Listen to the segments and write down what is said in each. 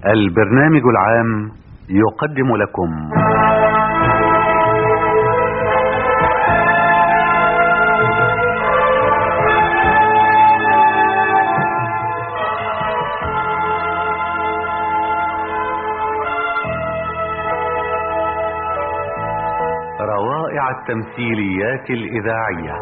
البرنامج العام يقدم لكم روائع التمثيليات الإذاعية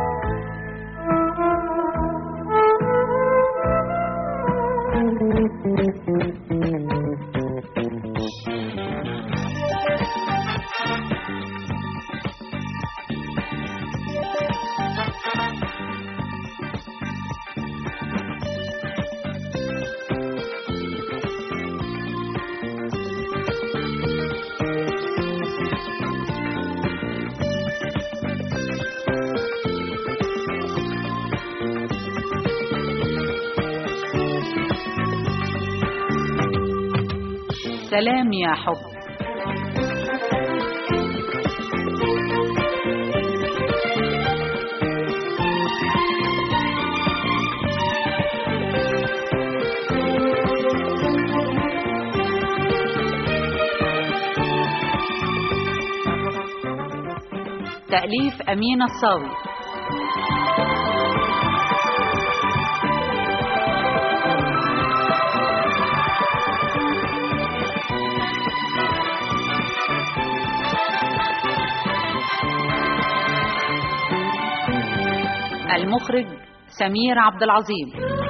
سلام يا حب تأليف أمين الصاوي المخرج سمير عبد العظيم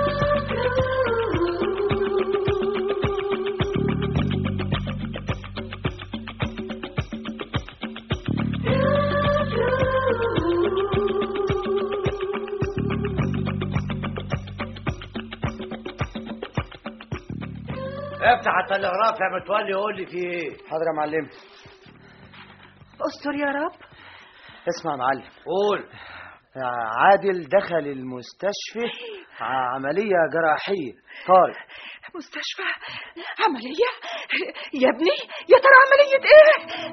افتح التلغراف يا متولي قول لي في ايه حاضر يا معلم استر يا رب اسمع يا معلم قول عادل دخل المستشفى عملية جراحية طارئ مستشفى عملية يا ابني يا ترى عملية ايه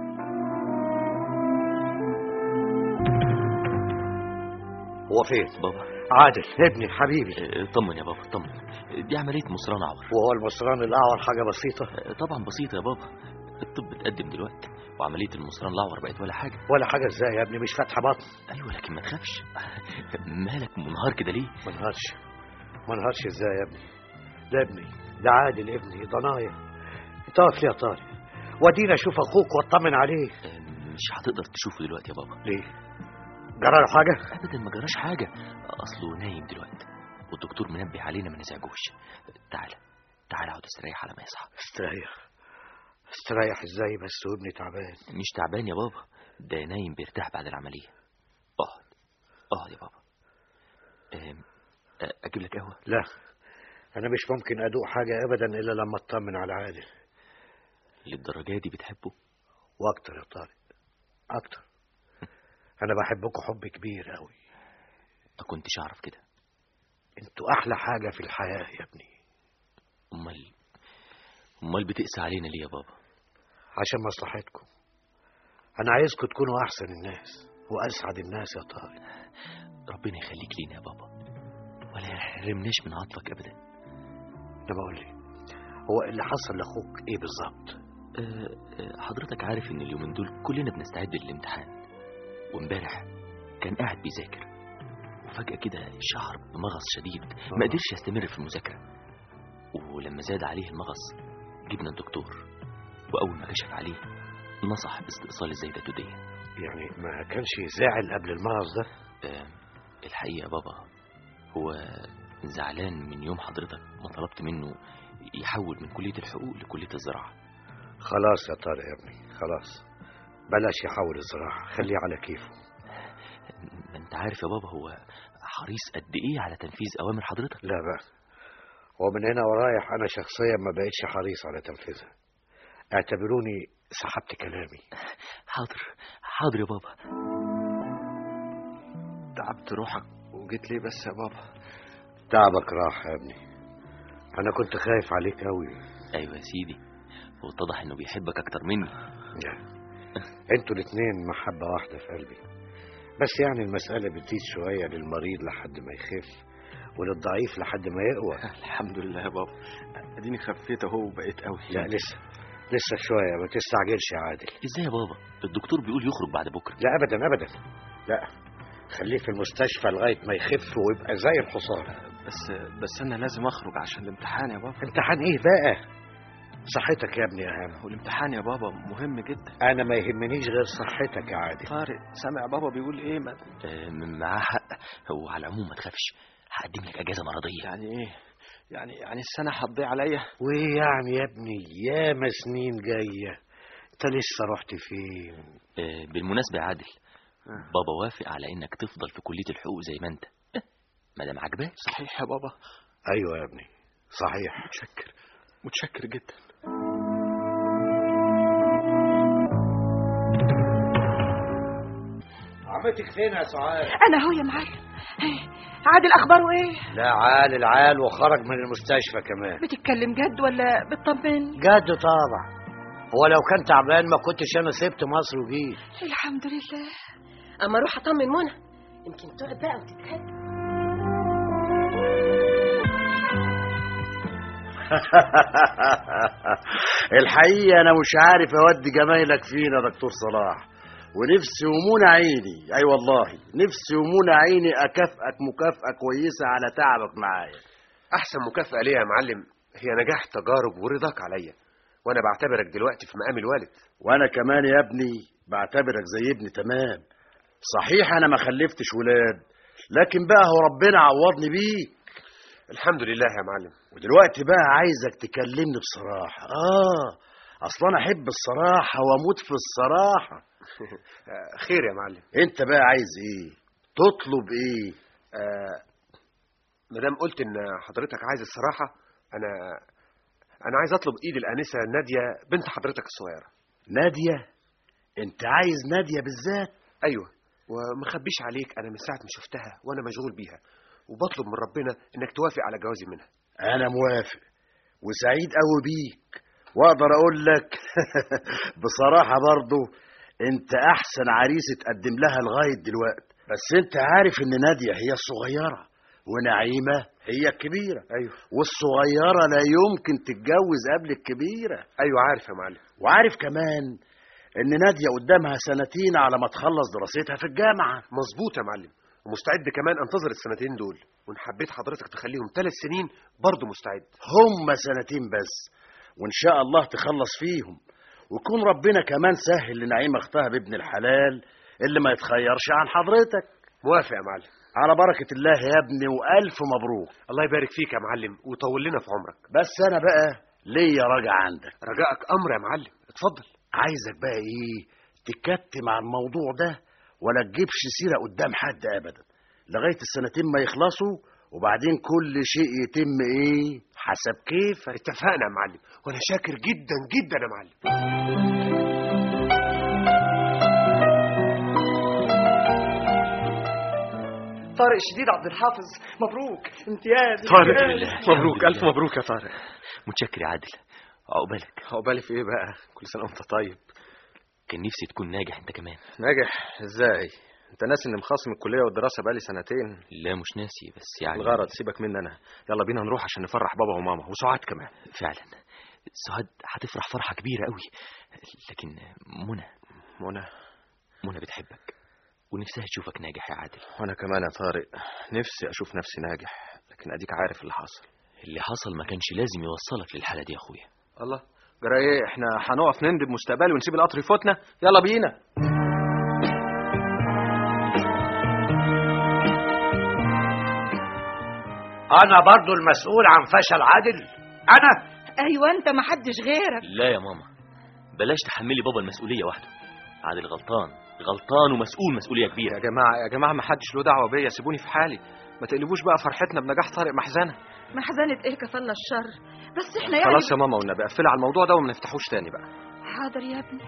هو فين بابا عادل ابني حبيبي آه، طمن يا بابا طمن دي عملية مصران عور وهو المصران الاعور حاجه بسيطه آه، طبعا بسيطة يا بابا الطب اتقدم دلوقتي وعملية المصران الأعور بقت ولا حاجة ولا حاجه ازاي يا ابني مش فاتحه بطن أيوة لكن ما تخافش مالك منهار كده ليه ما انهارش ما انهارش ازاي يا ابني ده ابني ده عادل ابني ضنايا انت واقف ليه يا طارق ودينا اشوف اخوك واطمن عليه آه، مش هتقدر تشوفه دلوقتي يا بابا ليه جرى له حاجه أبدا ما جراش حاجة أصله نايم دلوقتي والدكتور منبه علينا ما نزعجوش تعالى تعالى اقعد استريح على ما يصحى استريح استريح ازاي بس وابني تعبان مش تعبان يا بابا ده نايم بيرتاح بعد العملية اقعد اقعد يا بابا آم، آه، اجيب لك قهوة لا انا مش ممكن ادوق حاجه ابدا الا لما اطمن على عادل للدرجة دي بتحبه واكتر يا طارق اكتر انا بحبكم حب كبير قوي ما كنتش اعرف كده انتوا احلى حاجه في الحياه يا ابني امال امال بتقسى علينا ليه يا بابا عشان مصلحتكم انا عايزكم تكونوا احسن الناس واسعد الناس يا طارق ربنا يخليك لينا يا بابا ولا يحرمناش من عطفك ابدا ده بقول لي هو اللي حصل لاخوك ايه بالظبط أه آه، حضرتك عارف ان اليومين دول كلنا بنستعد للامتحان وامبارح كان قاعد بيذاكر وفجأة كده شعر بمغص شديد ما قدرش يستمر في المذاكرة ولما زاد عليه المغص جبنا الدكتور وأول ما كشف عليه نصح باستئصال الزايدة الدودية يعني ما كانش زعل قبل المرض ده آه، الحقيقة يا بابا هو زعلان من يوم حضرتك ما طلبت منه يحول من كلية الحقوق لكلية الزراعة خلاص يا طارق يا ابني خلاص بلاش يحاول الزراعه خليه على كيفه ما انت عارف يا بابا هو حريص قد ايه على تنفيذ اوامر حضرتك لا بقى ومن هنا ورايح انا شخصيا ما بقتش حريص على تنفيذها اعتبروني سحبت كلامي حاضر حاضر يا بابا تعبت روحك وجيت ليه بس يا بابا تعبك راح يا ابني انا كنت خايف عليك قوي ايوه يا سيدي واتضح انه بيحبك اكتر مني انتوا الاتنين محبة واحدة في قلبي بس يعني المسألة بتزيد شوية للمريض لحد ما يخف وللضعيف لحد ما يقوى الحمد لله يا بابا اديني خفيت اهو وبقيت قوي لا لسه لسه شويه ما تستعجلش يا عادل ازاي يا بابا الدكتور بيقول يخرج بعد بكره لا ابدا ابدا لا خليه في المستشفى لغايه ما يخف ويبقى زي الحصان بس بس انا لازم اخرج عشان الامتحان يا بابا امتحان ايه بقى صحتك يا ابني اهم والامتحان يا بابا مهم جدا انا ما يهمنيش غير صحتك يا عادل طارق سامع بابا بيقول ايه ما آه، معاه حق هو على العموم ما تخافش هقدم لك اجازه مرضيه يعني ايه يعني يعني السنه هتضيع عليا وايه يعني يا ابني ياما سنين جايه انت لسه رحت فين آه، بالمناسبه يا عادل بابا وافق على انك تفضل في كليه الحقوق زي ما انت ما دام عجباك صحيح يا بابا ايوه يا ابني صحيح متشكر متشكر جدا عمتك فين يا سعاد انا هو يا معلم عادل اخباره ايه لا عال العال وخرج من المستشفى كمان بتتكلم جد ولا بتطمن جد طبعا هو لو كان تعبان ما كنتش انا سبت مصر وجيت الحمد لله اما اروح اطمن منى يمكن تقعد بقى وتتهدى الحقيقة أنا مش عارف أودي جمايلك فين يا دكتور صلاح ونفسي ومنى عيني أي أيوة والله نفسي ومنى عيني أكافئك مكافأة كويسة على تعبك معايا احسن مكافأة ليا يا معلم هي نجاح تجارب ورضاك عليا وانا بعتبرك دلوقتي في مقام الوالد وأنا كمان يا ابني بعتبرك زي ابني تمام صحيح أنا ما خلفتش ولاد لكن بقى هو ربنا عوضني بيك الحمد لله يا معلم ودلوقتي بقى عايزك تكلمني بصراحة آه أصلا أنا أحب الصراحة وأموت في الصراحة خير يا معلم أنت بقى عايز إيه تطلب إيه آه مدام قلت ان حضرتك عايز الصراحة انا انا عايز اطلب ايد الانسة نادية بنت حضرتك الصغيرة نادية أنت عايز نادية بالذات ايوه ومخبيش عليك انا من ساعة ما شفتها وانا مشغول بيها وبطلب من ربنا انك توافق على جوازي منها أنا موافق وسعيد قوي بيك وأقدر أقول لك بصراحة برضو أنت أحسن عريس اتقدم لها لغاية دلوقتي بس أنت عارف إن نادية هي الصغيرة ونعيمة هي الكبيرة ايوه والصغيرة لا يمكن تتجوز قبل الكبيرة ايوه عارف يا معلم وعارف كمان إن نادية قدامها سنتين على ما تخلص دراستها في الجامعة مظبوط يا معلم ومستعد كمان انتظر السنتين دول وان حبيت حضرتك تخليهم ثلاث سنين برضه مستعد هم سنتين بس وإن شاء الله تخلص فيهم ويكون ربنا كمان سهل لنعيمة اختها بابن الحلال اللي ما يتخيرش عن حضرتك موافق يا معلم على بركة الله يا ابني وألف مبروك الله يبارك فيك يا معلم ويطول لنا في عمرك بس أنا بقى ليا رجع عندك رجائك امر يا معلم اتفضل عايزك بقى إيه تكتم على الموضوع ده ولا تجيبش سيرة قدام حد أبدا لغاية السنتين ما يخلصوا وبعدين كل شيء يتم إيه حسب كيف اتفقنا يا معلم وانا شاكر جدا جدا يا معلم طارق شديد عبد الحافظ مبروك امتياز طارق امتياز. مبروك الف مبروك يا طارق متشكر يا عادل عقبالك عقبالي في ايه بقى كل سنه وانت طيب كان نفسي تكون ناجح انت كمان ناجح ازاي انت ناسي اني مخاصم الكليه والدراسه بقالي سنتين لا مش ناسي بس يعني الغرض سيبك مني انا يلا بينا نروح عشان نفرح بابا وماما وسعاد كمان فعلا سعاد هتفرح فرحة كبيرة قوي لكن منى منى منى بتحبك ونفسها تشوفك ناجح يا عادل وانا كمان يا طارق نفسي اشوف نفسي ناجح لكن اديك عارف اللي حصل اللي حصل ما كانش لازم يوصلك للحالة دي يا اخويا الله جرى ايه احنا هنقف نندب مستقبل ونسيب القطر يفوتنا يلا بينا انا برضو المسؤول عن فشل عادل انا ايوه انت ما حدش غيرك لا يا ماما بلاش تحملي بابا المسؤولية وحده عادل غلطان غلطان ومسؤول مسؤولية كبيرة يا جماعه يا جماعه ما حدش له دعوه بيا سيبوني في حالي ما تقلبوش بقى فرحتنا بنجاح طارق محزنه محزنة ايه كفلنا الشر بس احنا يعني خلاص يا ماما والنبي قفلي على الموضوع ده وما نفتحوش تاني بقى حاضر يا ابني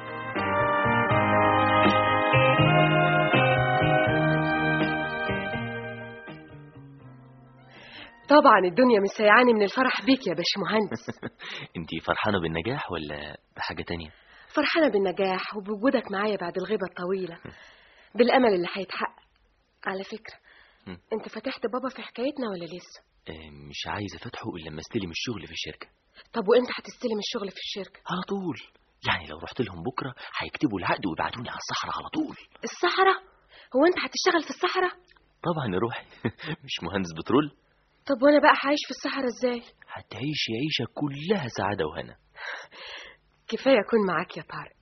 طبعا الدنيا مش سيعاني من الفرح بيك يا باشمهندس انتي فرحانة بالنجاح ولا بحاجة تانية فرحانة بالنجاح وبوجودك معايا بعد الغيبة الطويلة بالأمل اللي هيتحقق على فكرة مم. انت فتحت بابا في حكايتنا ولا لسه آه، مش عايز افتحه الا لما استلم الشغل في الشركه طب وانت هتستلم الشغل في الشركه على طول يعني لو رحت لهم بكره هيكتبوا العقد ويبعتوني على الصحراء على طول الصحراء هو انت هتشتغل في الصحراء طبعا يا روحي مش مهندس بترول طب وانا بقى هعيش في الصحراء ازاي هتعيشي عيشه كلها سعاده وهنا كفايه اكون معاك يا طارق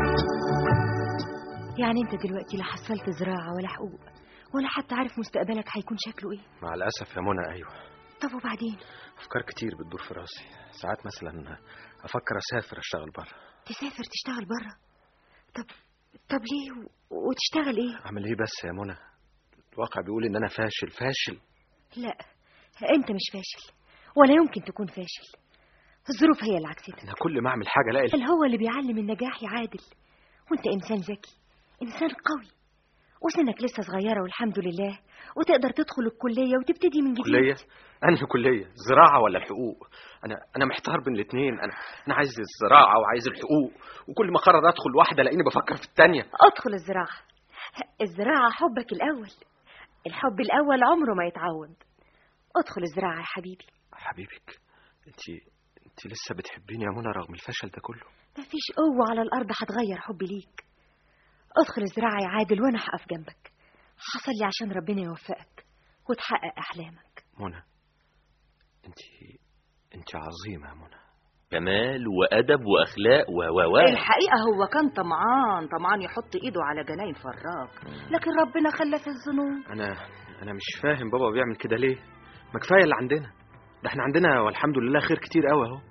يعني انت دلوقتي لا حصلت زراعة ولا حقوق ولا حتى عارف مستقبلك هيكون شكله ايه مع الاسف يا منى ايوه طب وبعدين افكار كتير بتدور في راسي ساعات مثلا افكر اسافر اشتغل بره تسافر تشتغل بره طب طب ليه و... وتشتغل ايه اعمل ايه بس يا منى الواقع بيقول ان انا فاشل فاشل لا انت مش فاشل ولا يمكن تكون فاشل الظروف هي اللي عكستك انا كل ما اعمل حاجه الاقي اللي هو اللي بيعلم النجاح يا عادل وانت انسان ذكي انسان قوي وسنك لسه صغيره والحمد لله وتقدر تدخل الكليه وتبتدي من جديد كليه انهي كليه الزراعه ولا الحقوق انا انا محتار بين الاثنين انا انا عايز الزراعه وعايز الحقوق وكل ما اقرر ادخل واحده الاقيني بفكر في الثانيه ادخل الزراعه الزراعه حبك الاول الحب الاول عمره ما يتعوض ادخل الزراعه يا حبيبي حبيبك انت انت لسه بتحبيني يا منى رغم الفشل ده كله مفيش قوه على الارض هتغير حبي ليك ادخل الزراعه يا عادل وانا هقف جنبك حصل لي عشان ربنا يوفقك وتحقق احلامك منى انت انت عظيمه يا منى كمال وادب واخلاق و و و الحقيقة هو كان طمعان طمعان يحط ايده على جناين فراج لكن ربنا خلى في الذنوب انا انا مش فاهم بابا بيعمل كده ليه ما كفايه اللي عندنا ده احنا عندنا والحمد لله خير كتير قوي اهو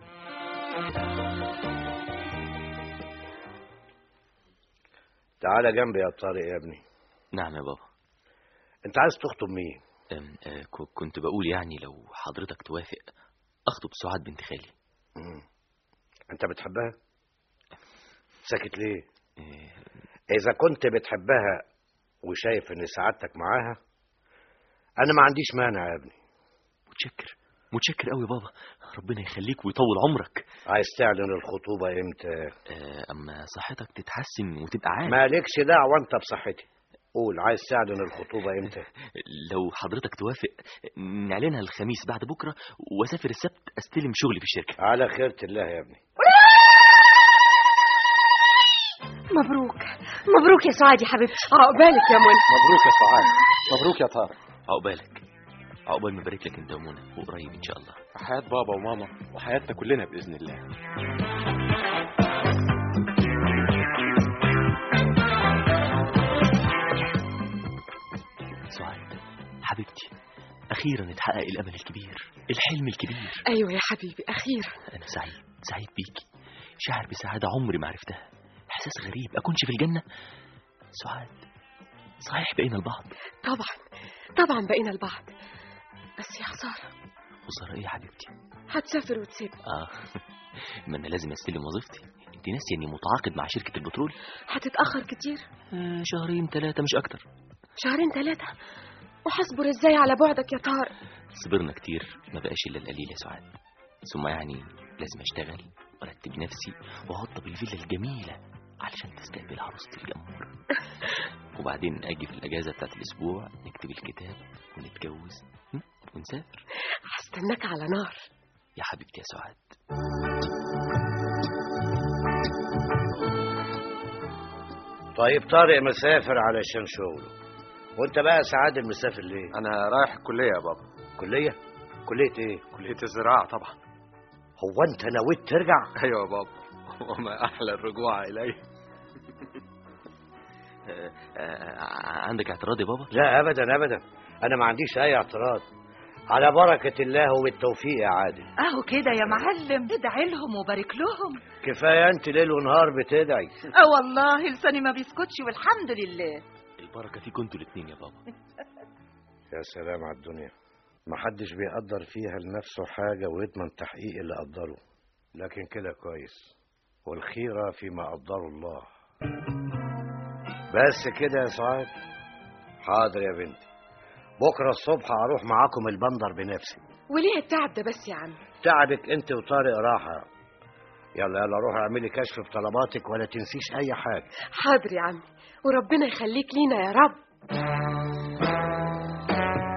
تعالى جنبي يا طارق يا ابني نعم يا بابا انت عايز تخطب مين أم، آه، ك- كنت بقول يعني لو حضرتك توافق اخطب سعاد بنت خالي مم. انت بتحبها ساكت ليه آه، اذا كنت بتحبها وشايف ان سعادتك معاها انا ما عنديش مانع يا ابني متشكر متشكر قوي يا بابا ربنا يخليك ويطول عمرك عايز تعلن الخطوبة امتى آه، اما صحتك تتحسن وتبقى عارف مالكش دعوة انت بصحتي قول عايز تعلن الخطوبة امتى لو حضرتك توافق نعلنها الخميس بعد بكره واسافر السبت استلم شغلي في الشركه على خيرة الله يا ابني مبروك مبروك يا سعاد يا حبيبتي عقبالك يا منى مبروك يا سعاد مبروك يا طارق عقبالك عقبال ما بارك لك انت ومنى وقريب ان شاء الله حياه بابا وماما وحياتنا كلنا باذن الله سعاد حبيبتي اخيرا اتحقق الامل الكبير الحلم الكبير ايوه يا حبيبي اخيرا انا سعيد سعيد بيكي شاعر بسعاده عمري ما عرفتها احساس غريب اكونش في الجنه سعاد صحيح بقينا البعض طبعا طبعا بقينا البعض بس يا خساره خساره ايه يا حبيبتي هتسافر وتسيبني اه ما انا لازم استلم وظيفتي انت ناسي اني متعاقد مع شركه البترول هتتاخر كتير آه شهرين ثلاثه مش اكتر شهرين ثلاثه وهصبر ازاي على بعدك يا طارق صبرنا كتير ما بقاش الا القليل يا سعاد ثم يعني لازم اشتغل وارتب نفسي واوضب الفيلا الجميله علشان تستقبل عروستي الجمهور وبعدين اجي في الاجازه بتاعت الاسبوع نكتب الكتاب ونتجوز م? ونسافر هستناك على نار يا حبيبتي يا سعاد طيب طارق مسافر علشان شغله وانت بقى يا سعاد المسافر ليه انا رايح الكليه يا بابا كلية كلية ايه كليه الزراعه طبعا هو انت نويت ترجع ايوه يا بابا وما احلى الرجوع اليه آه، آه، عندك اعتراض يا بابا لا ابدا ابدا انا ما عنديش اي اعتراض على بركة الله وبالتوفيق يا عادل اهو كده يا معلم ادعي لهم وبارك لهم كفاية انت ليل ونهار بتدعي اه والله لساني ما بيسكتش والحمد لله البركه فيكم انتوا الاثنين يا بابا يا سلام على الدنيا محدش بيقدر فيها لنفسه حاجة ويضمن تحقيق اللي قدره لكن كده كويس والخيرة فيما قدره الله بس كده يا سعاد حاضر يا بنتي بكرة الصبح هروح معاكم البندر بنفسي وليه التعب ده بس يا عم تعبك انت وطارق راحة يلا يلا روحي اعملي كشف بطلباتك ولا تنسيش اي حاجة حاضر يا عمي وربنا يخليك لينا يا رب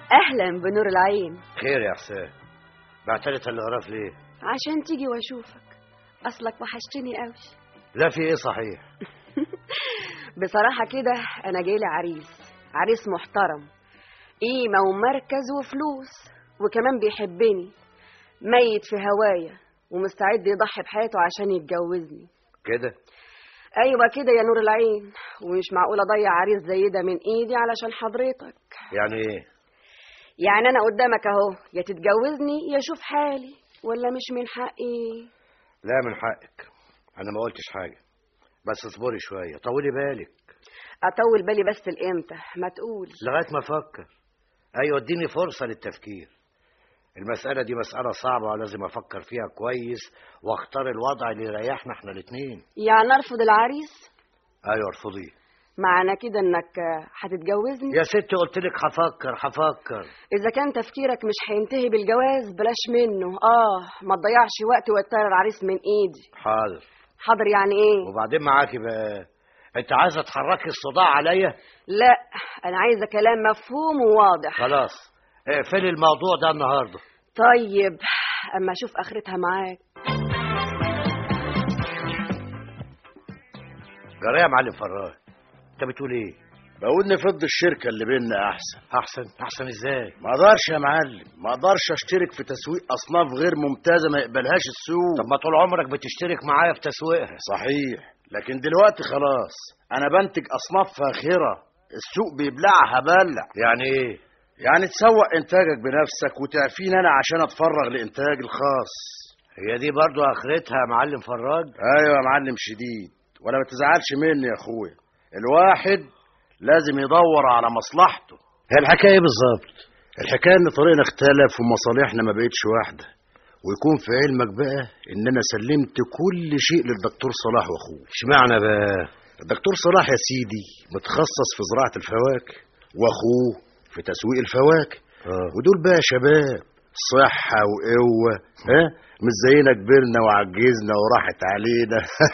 اهلا بنور العين خير يا حسين بعتلي تلغراف ليه عشان تيجي واشوفك اصلك وحشتني قوي لا في ايه صحيح بصراحه كده انا جاي لي عريس عريس محترم قيمه ومركز وفلوس وكمان بيحبني ميت في هوايا ومستعد يضحي بحياته عشان يتجوزني كده ايوه كده يا نور العين ومش معقول اضيع عريس زي ده من ايدي علشان حضرتك يعني ايه يعني انا قدامك اهو يا تتجوزني يا شوف حالي ولا مش من حقي لا من حقك انا ما قلتش حاجه بس اصبري شويه طولي بالك اطول بالي بس لامتى ما تقول لغايه ما افكر ايوه اديني فرصه للتفكير المسألة دي مسألة صعبة ولازم أفكر فيها كويس واختار الوضع اللي يريحنا احنا الاتنين يعني ارفض العريس أيوة ارفضيه معنى كده انك هتتجوزني يا ستي قلت لك هفكر هفكر اذا كان تفكيرك مش هينتهي بالجواز بلاش منه اه ما تضيعش وقت وتطير العريس من ايدي حاضر حاضر يعني ايه وبعدين معاكي بقى انت عايزه تحركي الصداع عليا لا انا عايزه كلام مفهوم وواضح خلاص اقفلي الموضوع ده النهارده طيب اما اشوف اخرتها معاك جرى يا معلم فراج انت بتقول ايه بقول نفض الشركة اللي بيننا أحسن احسن احسن ازاي ما اقدرش يا معلم ما اقدرش اشترك في تسويق أصناف غير ممتازة ما يقبلهاش السوق طب ما طول عمرك بتشترك معايا في تسويقها صحيح لكن دلوقتي خلاص أنا بنتج أصناف فاخرة السوق بيبلعها بلع يعني ايه يعني تسوق إنتاجك بنفسك وتعفيني أنا عشان أتفرغ لإنتاج الخاص هي دي برضو اخرتها يا معلم فراج أيوة يا معلم شديد ولا ما تزعلش مني يا أخويا الواحد لازم يدور على مصلحته هي الحكايه ايه بالظبط الحكايه ان طريقنا اختلف ومصالحنا ما بقتش واحده ويكون في علمك بقى ان انا سلمت كل شيء للدكتور صلاح واخوه اشمعنى بقى الدكتور صلاح يا سيدي متخصص في زراعه الفواكه واخوه في تسويق الفواكه اه ودول بقى شباب صحة وقوة ها مش زينا كبرنا وعجزنا وراحت علينا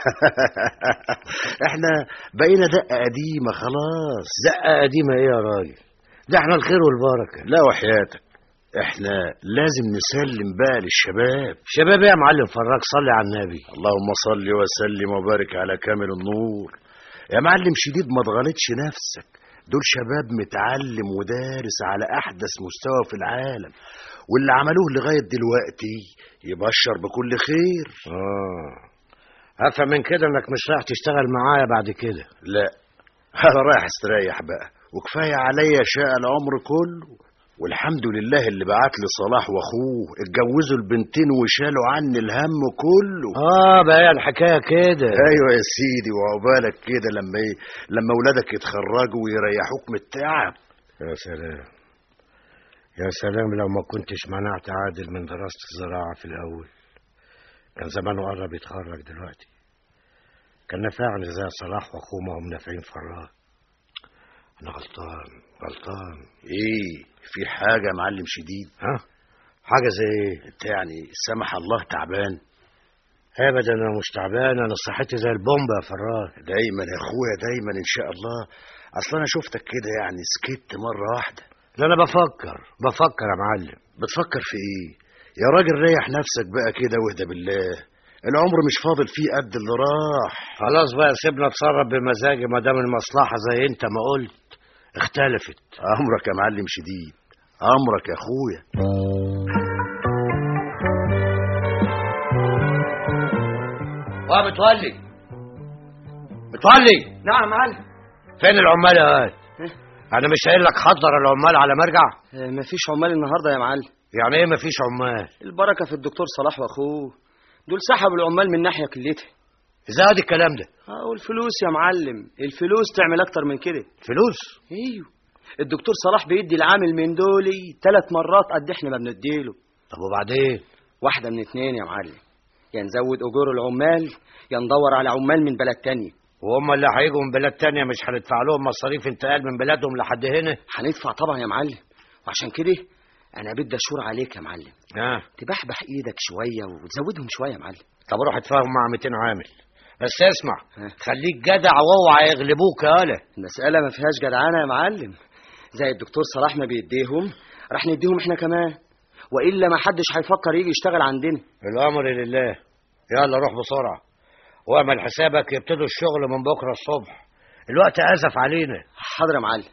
احنا بقينا دقة قديمة خلاص دقه قديمه ايه يا راجل ده احنا الخير والبركه لا وحياتك احنا لازم نسلم بقى للشباب شباب ايه يا معلم فراج صلي على النبي اللهم صل وسلم وبارك على كامل النور يا معلم شديد ما تغلطش نفسك دول شباب متعلم ودارس على احدث مستوى في العالم واللي عملوه لغايه دلوقتي يبشر بكل خير اه افهم من كده انك مش رايح تشتغل معايا بعد كده لا انا رايح استريح بقى وكفايه عليا شاء العمر كله والحمد لله اللي بعت لي صلاح واخوه اتجوزوا البنتين وشالوا عني الهم كله اه بقى هي الحكايه كده ايوه يا سيدي وعقبالك كده لما ايه لما اولادك يتخرجوا ويريحوك من التعب يا سلام يا سلام لو ما كنتش منعت عادل من دراسة الزراعة في الأول كان زمانه قرب يتخرج دلوقتي كان نفعني زي صلاح وأخوه ما هم نافعين فراغ أنا غلطان غلطان ايه في حاجه يا معلم شديد ها حاجة زي إيه؟ انت يعني سمح الله تعبان أبدا أنا مش تعبان أنا صحتي زي البومبا يا فراج دايما يا اخويا دايما ان شاء الله اصل انا شفتك كده يعني سكت مره واحده لا أنا بفكر بفكر يا معلم بتفكر في ايه يا راجل ريح نفسك بقى كده واهدى بالله العمر مش فاضل فيه قد اللي راح خلاص بقى سيبنا اتصرف بمزاجي ما دام المصلحة زي أنت ما قلت اختلفت امرك يا معلم شديد امرك يا اخويا اه متولي متولي نعم يا معلم فين العمال يا واد؟ انا مش قايل لك حضر العمال على مرجع مفيش عمال النهارده يا معلم يعني ايه مفيش عمال البركه في الدكتور صلاح واخوه دول سحبوا العمال من ناحيه كليتها ازاي ادي الكلام ده اه والفلوس يا معلم الفلوس تعمل اكتر من كده فلوس ايوه الدكتور صلاح بيدي العامل من دولي ثلاث مرات قد احنا ما بنديله طب وبعدين واحده من اتنين يا معلم يا نزود اجور العمال يا ندور على عمال من بلد تانية وهم اللي هيجوا من بلاد تانية مش هندفع لهم مصاريف انتقال من بلادهم لحد هنا هندفع طبعا يا معلم وعشان كده انا بدي اشور عليك يا معلم اه تبحبح ايدك شويه وتزودهم شويه يا معلم طب روح اتفاهم مع 200 عامل بس اسمع خليك جدع واوعى يغلبوك يالا المساله ما فيهاش جدعانه يا معلم زي الدكتور صلاح ما بيديهم راح نديهم احنا كمان والا ما حدش هيفكر يجي يشتغل عندنا الامر لله يلا روح بسرعه واعمل حسابك يبتدوا الشغل من بكره الصبح الوقت اسف علينا حاضر يا معلم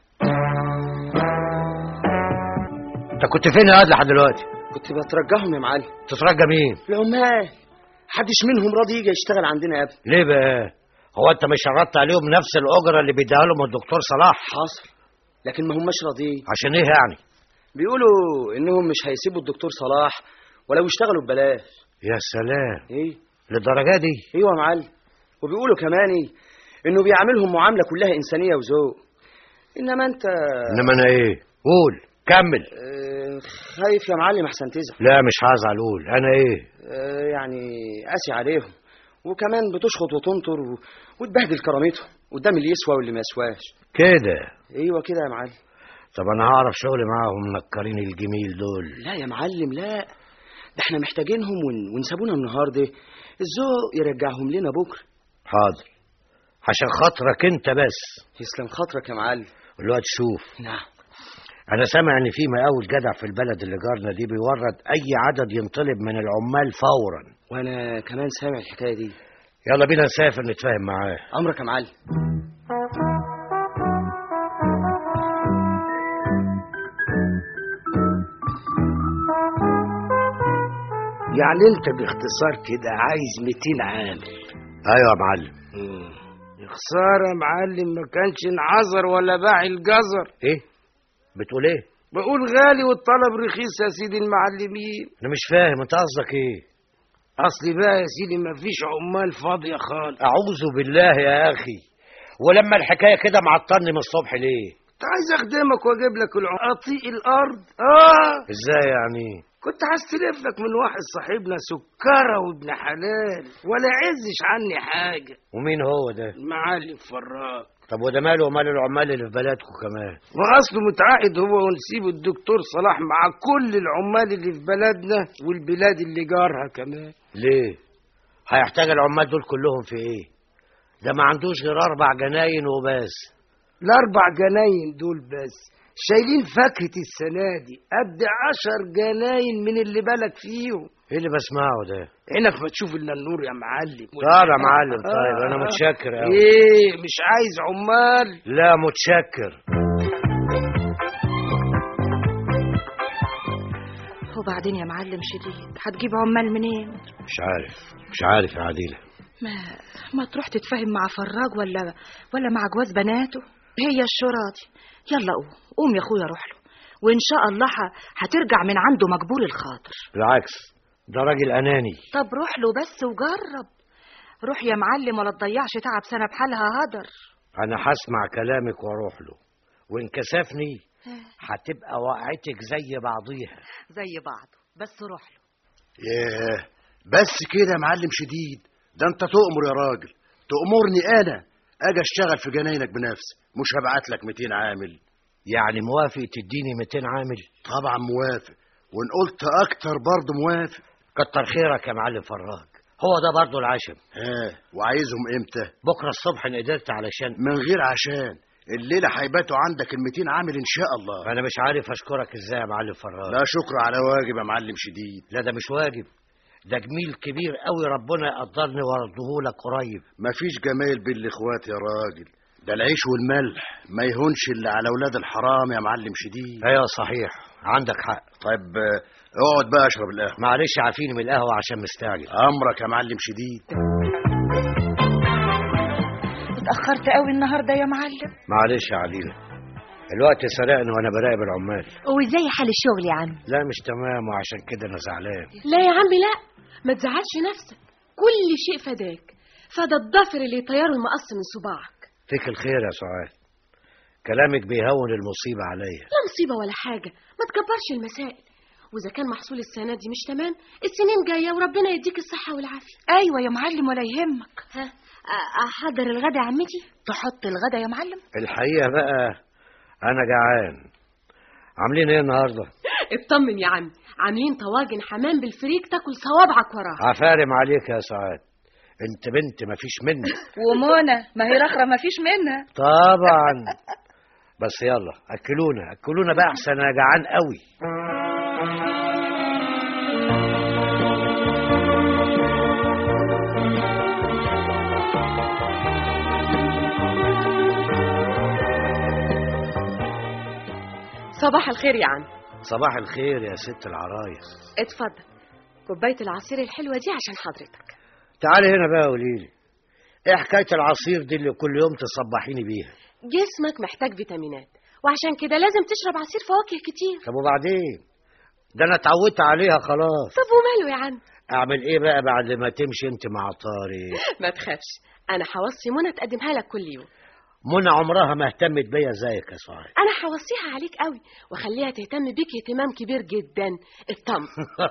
انت كنت فين يا واد لحد دلوقتي كنت بترجاهم يا معلم تترجى مين العمال حدش منهم راضي يجي يشتغل عندنا يا ابني ليه بقى هو انت مش شرطت عليهم نفس الاجره اللي بيديها لهم الدكتور صلاح حاصل لكن ما هماش راضيين عشان ايه يعني بيقولوا انهم مش هيسيبوا الدكتور صلاح ولو يشتغلوا ببلاش يا سلام ايه للدرجه دي ايوه يا معلم وبيقولوا كمان إيه؟ انه بيعاملهم معامله كلها انسانيه وذوق انما انت انما انا ايه قول كمل آه، خايف يا معلم احسن تزعل لا مش هزعل قول انا ايه آه، يعني قاسي عليهم وكمان بتشخط وتنطر و... وتبهدل كرامتهم قدام اللي يسوى واللي ما يسواش كده ايوه كده يا معلم طب انا هعرف شغل معاهم منكرين الجميل دول لا يا معلم لا ده احنا محتاجينهم ون... ونسابونا النهارده الذوق يرجعهم لنا بكره حاضر عشان خاطرك انت بس يسلم خاطرك يا معلم الوقت شوف نعم انا سامع ان في مقاول جدع في البلد اللي جارنا دي بيورد اي عدد ينطلب من العمال فورا وانا كمان سامع الحكايه دي يلا بينا نسافر نتفاهم معاه امرك يا معلم يعني انت باختصار كده عايز 200 عامل ايوه يا معلم يا خساره يا معلم ما كانش انعذر ولا باع الجزر ايه بتقول ايه بقول غالي والطلب رخيص يا سيدي المعلمين انا مش فاهم انت قصدك ايه اصلي بقى يا سيدي ما فيش عمال فاضيه خالص اعوذ بالله يا اخي ولما الحكايه كده معطلني من الصبح ليه كنت عايز اخدمك واجيب لك العطيء الارض اه ازاي يعني كنت هستلف لك من واحد صاحبنا سكرة وابن حلال ولا عزش عني حاجة ومين هو ده المعلم فراج طب وده ماله ومال العمال اللي في بلدكم كمان واصله متعاقد هو ونسيب الدكتور صلاح مع كل العمال اللي في بلدنا والبلاد اللي جارها كمان ليه هيحتاج العمال دول كلهم في ايه ده ما عندوش غير اربع جناين وبس الاربع جناين دول بس شايلين فاكهة السنة دي قد عشر جناين من اللي بالك فيهم ايه اللي بسمعه ده عينك ما تشوف الا النور يا معلم طيب يا معلم طيب انا متشكر قوي ايه مش عايز عمال لا متشكر وبعدين يا معلم شديد هتجيب عمال منين مش عارف مش عارف يا عديله ما ما تروح تتفاهم مع فراج ولا ولا مع جواز بناته هي الشراطي يلا قوم قوم يا اخويا روح له وان شاء الله ح- هترجع من عنده مقبول الخاطر بالعكس ده راجل اناني طب روح له بس وجرب روح يا معلم ولا تضيعش تعب سنه بحالها هدر انا هسمع كلامك واروح له وان كسفني هتبقى وقعتك زي بعضيها زي بعضه بس روح له ياه بس كده يا معلم شديد ده انت تؤمر يا راجل تأمرني انا اجي اشتغل في جناينك بنفسي مش هبعت لك 200 عامل يعني موافق تديني 200 عامل طبعا موافق وان قلت اكتر برضه موافق كتر خيرك يا معلم فراج هو ده برضه العشم ها وعايزهم امتى بكره الصبح ان قدرت علشان من غير عشان الليله هيباتوا عندك ال 200 عامل ان شاء الله انا مش عارف اشكرك ازاي يا معلم فراج لا شكر على واجب يا معلم شديد لا ده مش واجب ده جميل كبير قوي ربنا يقدرني وارده لك قريب مفيش جمايل بين الاخوات يا راجل ده العيش والملح ما يهونش الا على اولاد الحرام يا معلم شديد ايوه صحيح عندك حق طيب آه، اقعد بقى اشرب القهوه معلش عافيني من القهوه عشان مستعجل امرك يا معلم شديد اتاخرت قوي النهارده يا معلم معلش يا علينا الوقت سرقني وانا براقب العمال وازاي حال الشغل يا عم لا مش تمام وعشان كده انا زعلان لا يا عمي لا ما تزعلش نفسك كل شيء فداك فدا الضفر اللي يطيره المقص من صباعك فيك الخير يا سعاد كلامك بيهون المصيبة عليا لا مصيبة ولا حاجة ما تكبرش المسائل وإذا كان محصول السنة دي مش تمام السنين جاية وربنا يديك الصحة والعافية ايوه يا معلم ولا يهمك ها احضر الغدا يا عمتي تحط الغدا يا معلم الحقيقة بقى أنا جعان عاملين إيه النهاردة؟ اطمن يا عمي عاملين طواجن حمام بالفريك تاكل صوابعك وراها عفارم عليك يا سعاد أنت بنت مفيش منك ومنى ما هي رخرة ما فيش منها طبعا بس يلا اكلونا اكلونا بقى احسن انا جعان قوي صباح الخير يا عم صباح الخير يا ست العرايس اتفضل كوبايه العصير الحلوه دي عشان حضرتك تعالي هنا بقى قولي لي ايه حكايه العصير دي اللي كل يوم تصبحيني بيها جسمك محتاج فيتامينات وعشان كده لازم تشرب عصير فواكه كتير طب وبعدين ده انا اتعودت عليها خلاص طب وماله يا عم اعمل ايه بقى بعد ما تمشي انت مع طارق ما تخافش انا هوصي منى تقدمها لك كل يوم منى عمرها ما اهتمت بيا زيك يا سعاد انا هوصيها عليك قوي واخليها تهتم بيك اهتمام كبير جدا اطمن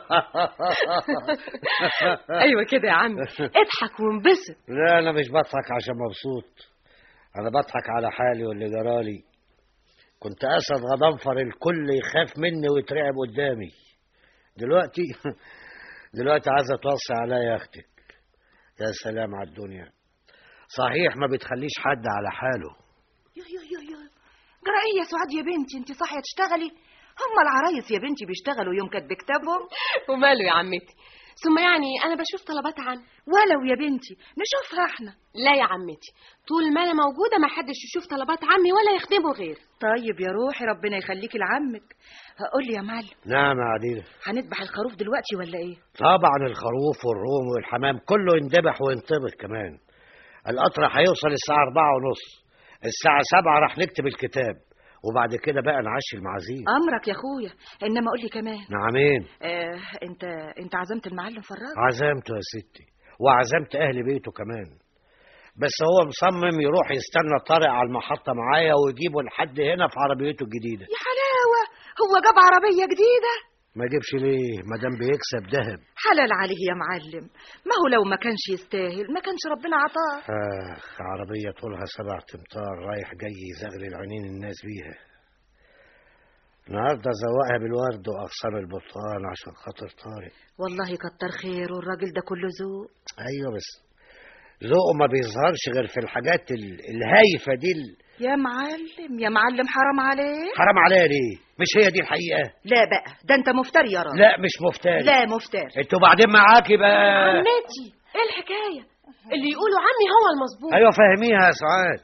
ايوه كده يا عم اضحك وانبسط لا انا مش بضحك عشان مبسوط انا بضحك على حالي واللي جرالي كنت اسد غضنفر الكل يخاف مني ويترعب قدامي دلوقتي دلوقتي عايزه توصي عليا يا اختك يا سلام على الدنيا صحيح ما بتخليش حد على حاله يا يا يا يا جرى ايه يا سعاد يا بنتي انت صاحيه تشتغلي هم العرايس يا بنتي بيشتغلوا يوم كانت بكتابهم وماله يا عمتي ثم يعني انا بشوف طلبات عم ولو يا بنتي نشوفها احنا لا يا عمتي طول ما انا موجوده ما حدش يشوف طلبات عمي ولا يخدمه غير طيب يا روحي ربنا يخليكي لعمك هقول لي يا معلم نعم يا عديلة هنذبح الخروف دلوقتي ولا ايه طبعا الخروف والروم والحمام كله يندبح وينطبخ كمان القطر هيوصل الساعة أربعة ونص الساعة سبعة راح نكتب الكتاب وبعد كده بقى نعشي المعازيم امرك يا اخويا انما قول لي كمان نعمين آه انت انت عزمت المعلم فراج عزمته يا ستي وعزمت أهل بيته كمان بس هو مصمم يروح يستنى طارق على المحطة معايا ويجيبه لحد هنا في عربيته الجديدة يا حلاوه هو جاب عربيه جديده ما جيبش ليه ما دام بيكسب ذهب حلال عليه يا معلم ما هو لو ما كانش يستاهل ما كانش ربنا عطاه اخ عربية طولها سبع تمتار رايح جاي يزغلل عينين الناس بيها النهارده زوقها بالورد واغصان البرتقال عشان خاطر طارق والله كتر خيره الراجل ده كله ذوق ايوه بس ذوقه ما بيظهرش غير في الحاجات ال- الهايفه دي ال- يا معلم يا معلم حرام عليك حرام عليا ليه مش هي دي الحقيقه لا بقى ده انت مفتري يا راجل لا مش مفتري لا مفتري انتوا بعدين معاكي بقى عمتي ايه الحكايه اللي يقولوا عمي هو المظبوط ايوه فهميها يا سعاد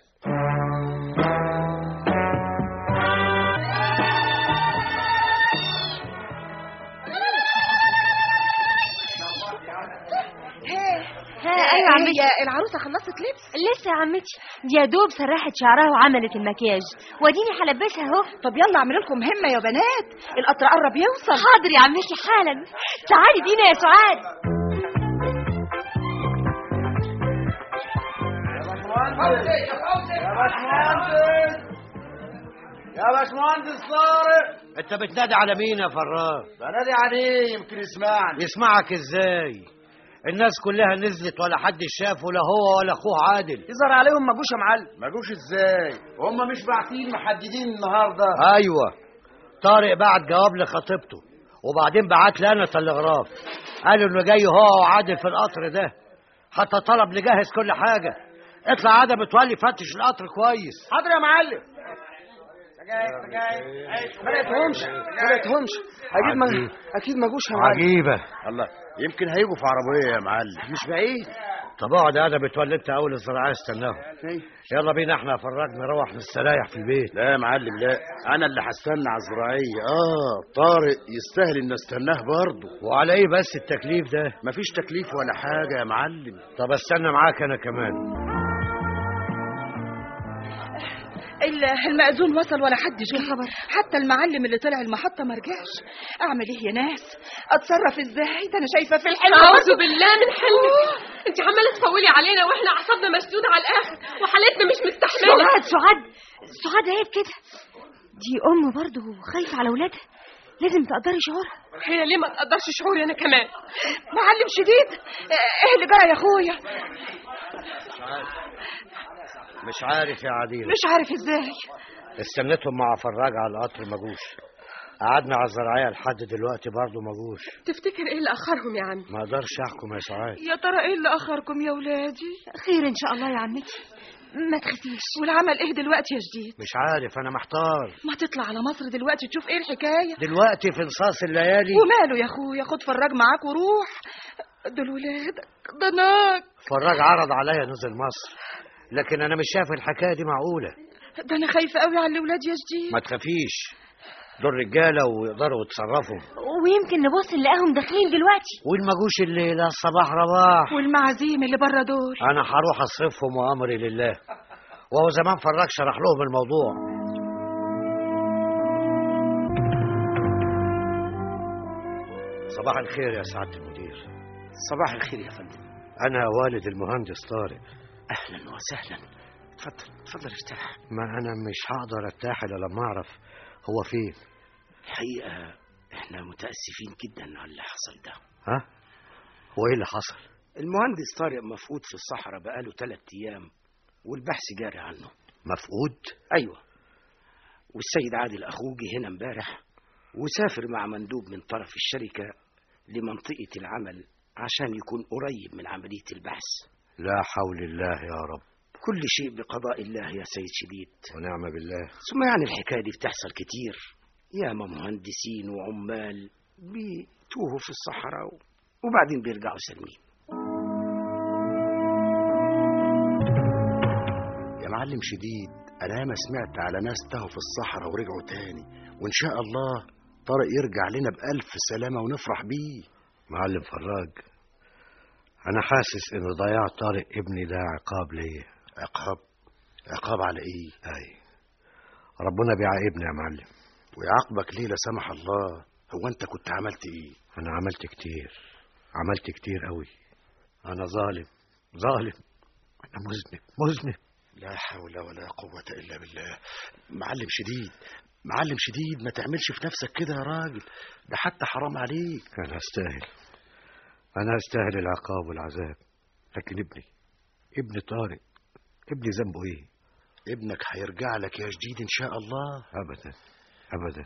ها أيوة عمتي. هي العروسه خلصت لبس لسه يا عمتي دي يا دوب سرحت شعرها وعملت المكياج واديني هلبسها اهو طب يلا اعملوا لكم همه يا بنات القطر قرب يوصل حاضر يا عمتي حالا تعالي بينا يا سعاد يا باشمهندس طارق انت بتنادي على مين يا فراج بنادي عليه يمكن يسمعني يسمعك ازاي الناس كلها نزلت ولا حد شافه لا هو ولا اخوه عادل يظهر عليهم ما جوش يا معلم ما جوش ازاي هم مش باعتين محددين النهارده ايوه طارق بعت جواب لخطيبته وبعدين بعت لي انا تلغراف قال انه جاي هو وعادل في القطر ده حتى طلب نجهز كل حاجه اطلع عادة متولي فتش القطر كويس حاضر يا معلم ما لقيتهمش ما لقيتهمش اكيد ما عجيب. اكيد ما جوش يا معلم عجيبه الله يمكن هيجوا في عربيه يا معلم مش بعيد طب اقعد انا بتولي انت اول الزراعه استناهم يلا بينا احنا فرجنا نروح نستريح في البيت لا يا معلم لا انا اللي هستنى على الزراعيه اه طارق يستاهل ان استناه برضه وعلى ايه بس التكليف ده مفيش تكليف ولا حاجه يا معلم طب استنى معاك انا كمان ال- المأذون وصل ولا حد جه خبر حتى المعلم اللي طلع المحطة ما رجعش أعمل إيه يا ناس أتصرف إزاي ده أنا شايفة في الحلم اعوذ بالله من حلمك انت عماله تطولي علينا واحنا اعصابنا مشدوده على الاخر وحالتنا مش مستحمله سعاد سعاد سعاد عيب كده دي ام برضه خايفه على ولادها لازم تقدري شعورها هي ليه ما تقدرش شعوري انا كمان معلم شديد إيه اللي جرى يا أخويا مش عارف يا عديل مش عارف إزاي استنيتهم مع فراج على القطر ما جوش قعدنا على الزراعيه لحد دلوقتي برضه ما جوش تفتكر ايه اللي اخرهم يا عم ما اقدرش احكم يا سعاد يا ترى إيه اللي أخركم يا ولادي خير ان شاء الله يا عمتي ما تخافيش والعمل ايه دلوقتي يا جديد مش عارف انا محتار ما تطلع على مصر دلوقتي تشوف ايه الحكايه دلوقتي في نصاص الليالي وماله يا اخويا خد فراج معاك وروح دول ولادك ده ناك فراج عرض عليا نزل مصر لكن انا مش شايف الحكايه دي معقوله ده انا خايفه قوي على الاولاد يا جديد ما تخافيش دول رجاله ويقدروا يتصرفوا ويمكن نبص نلاقيهم داخلين دلوقتي وإن ما جوش الليله الصباح رباح والمعازيم اللي بره دول انا هروح اصرفهم وامري لله وهو زمان فراج شرح لهم الموضوع صباح الخير يا سعاده المدير صباح الخير يا فندم انا والد المهندس طارق اهلا وسهلا اتفضل اتفضل ارتاح ما انا مش هقدر ارتاح الا لما اعرف هو فين الحقيقه احنا متاسفين جدا على اللي حصل ده ها هو ايه اللي حصل المهندس طارق مفقود في الصحراء بقاله ثلاث ايام والبحث جاري عنه مفقود ايوه والسيد عادل اخوه جه هنا امبارح وسافر مع مندوب من طرف الشركه لمنطقه العمل عشان يكون قريب من عمليه البحث لا حول الله يا رب كل شيء بقضاء الله يا سيد شديد ونعم بالله ثم يعني الحكايه دي بتحصل كتير ياما مهندسين وعمال بيتوهوا في الصحراء وبعدين بيرجعوا سالمين يا معلم شديد انا ما سمعت على ناس تاهوا في الصحراء ورجعوا تاني وان شاء الله طارق يرجع لنا بألف سلامة ونفرح بيه معلم فراج انا حاسس ان ضياع طارق ابني ده عقاب ليا عقاب عقاب على ايه اي ربنا بيعاقبني يا معلم ويعاقبك ليه لا سمح الله هو انت كنت عملت ايه انا عملت كتير عملت كتير قوي انا ظالم ظالم انا مذنب مذنب لا حول ولا قوة إلا بالله معلم شديد معلم شديد ما تعملش في نفسك كده يا راجل ده حتى حرام عليك انا استاهل انا استاهل العقاب والعذاب لكن ابني ابن طارق ابني ذنبه ايه ابنك هيرجع لك يا جديد إن شاء الله ابدا ابدا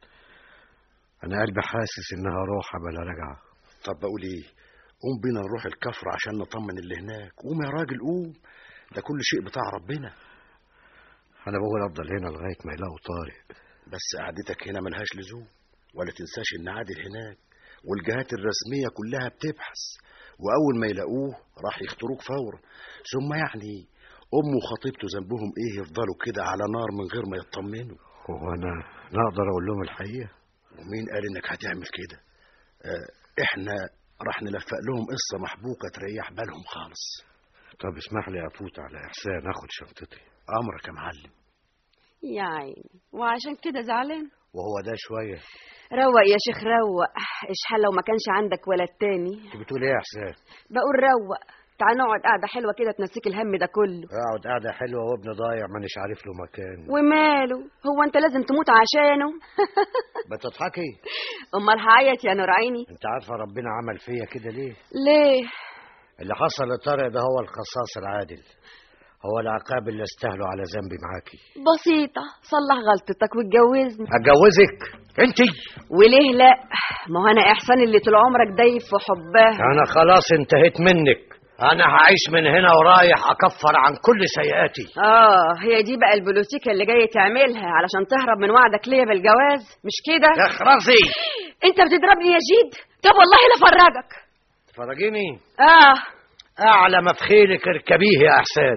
انا قلبي حاسس انها روحه بلا رجعه طب بقول ايه قوم بينا نروح الكفر عشان نطمن اللي هناك قوم يا راجل قوم ده كل شيء بتاع ربنا انا بقول افضل هنا لغايه ما يلاقوا طارق بس قعدتك هنا ملهاش لزوم ولا تنساش ان عادل هناك والجهات الرسمية كلها بتبحث وأول ما يلاقوه راح يختاروك فورا ثم يعني أمه وخطيبته ذنبهم إيه يفضلوا كده على نار من غير ما يطمنوا هو أنا نقدر أقول لهم الحقيقة ومين قال إنك هتعمل كده آه إحنا راح نلفق لهم قصة محبوكة تريح بالهم خالص طب اسمح لي أفوت على إحسان أخد شنطتي أمرك يا معلم يا عيني وعشان كده زعلان وهو ده شوية روق يا شيخ روق اشحال لو ما كانش عندك ولد تاني انت بتقول ايه يا حسين بقول روق تعال نقعد قعده حلوه كده تنسيك الهم ده كله اقعد قعده حلوه وابن ضايع مانيش عارف له مكان وماله هو انت لازم تموت عشانه بتضحكي امال هعيط يا نور عيني انت عارفه ربنا عمل فيا كده ليه ليه اللي حصل لطارق ده هو القصاص العادل هو العقاب اللي استاهله على ذنبي معاكي بسيطة صلح غلطتك واتجوزني اتجوزك انت وليه لا ما هو انا احسان اللي طول عمرك دايب في حبها انا خلاص انتهيت منك انا هعيش من هنا ورايح اكفر عن كل سيئاتي اه هي دي بقى البلوتيكا اللي جاي تعملها علشان تهرب من وعدك ليا بالجواز مش كده اخرسي انت بتضربني يا جيد طب والله لا فرجك تفرجيني اه اعلى ما في خيلك اركبيه يا احسان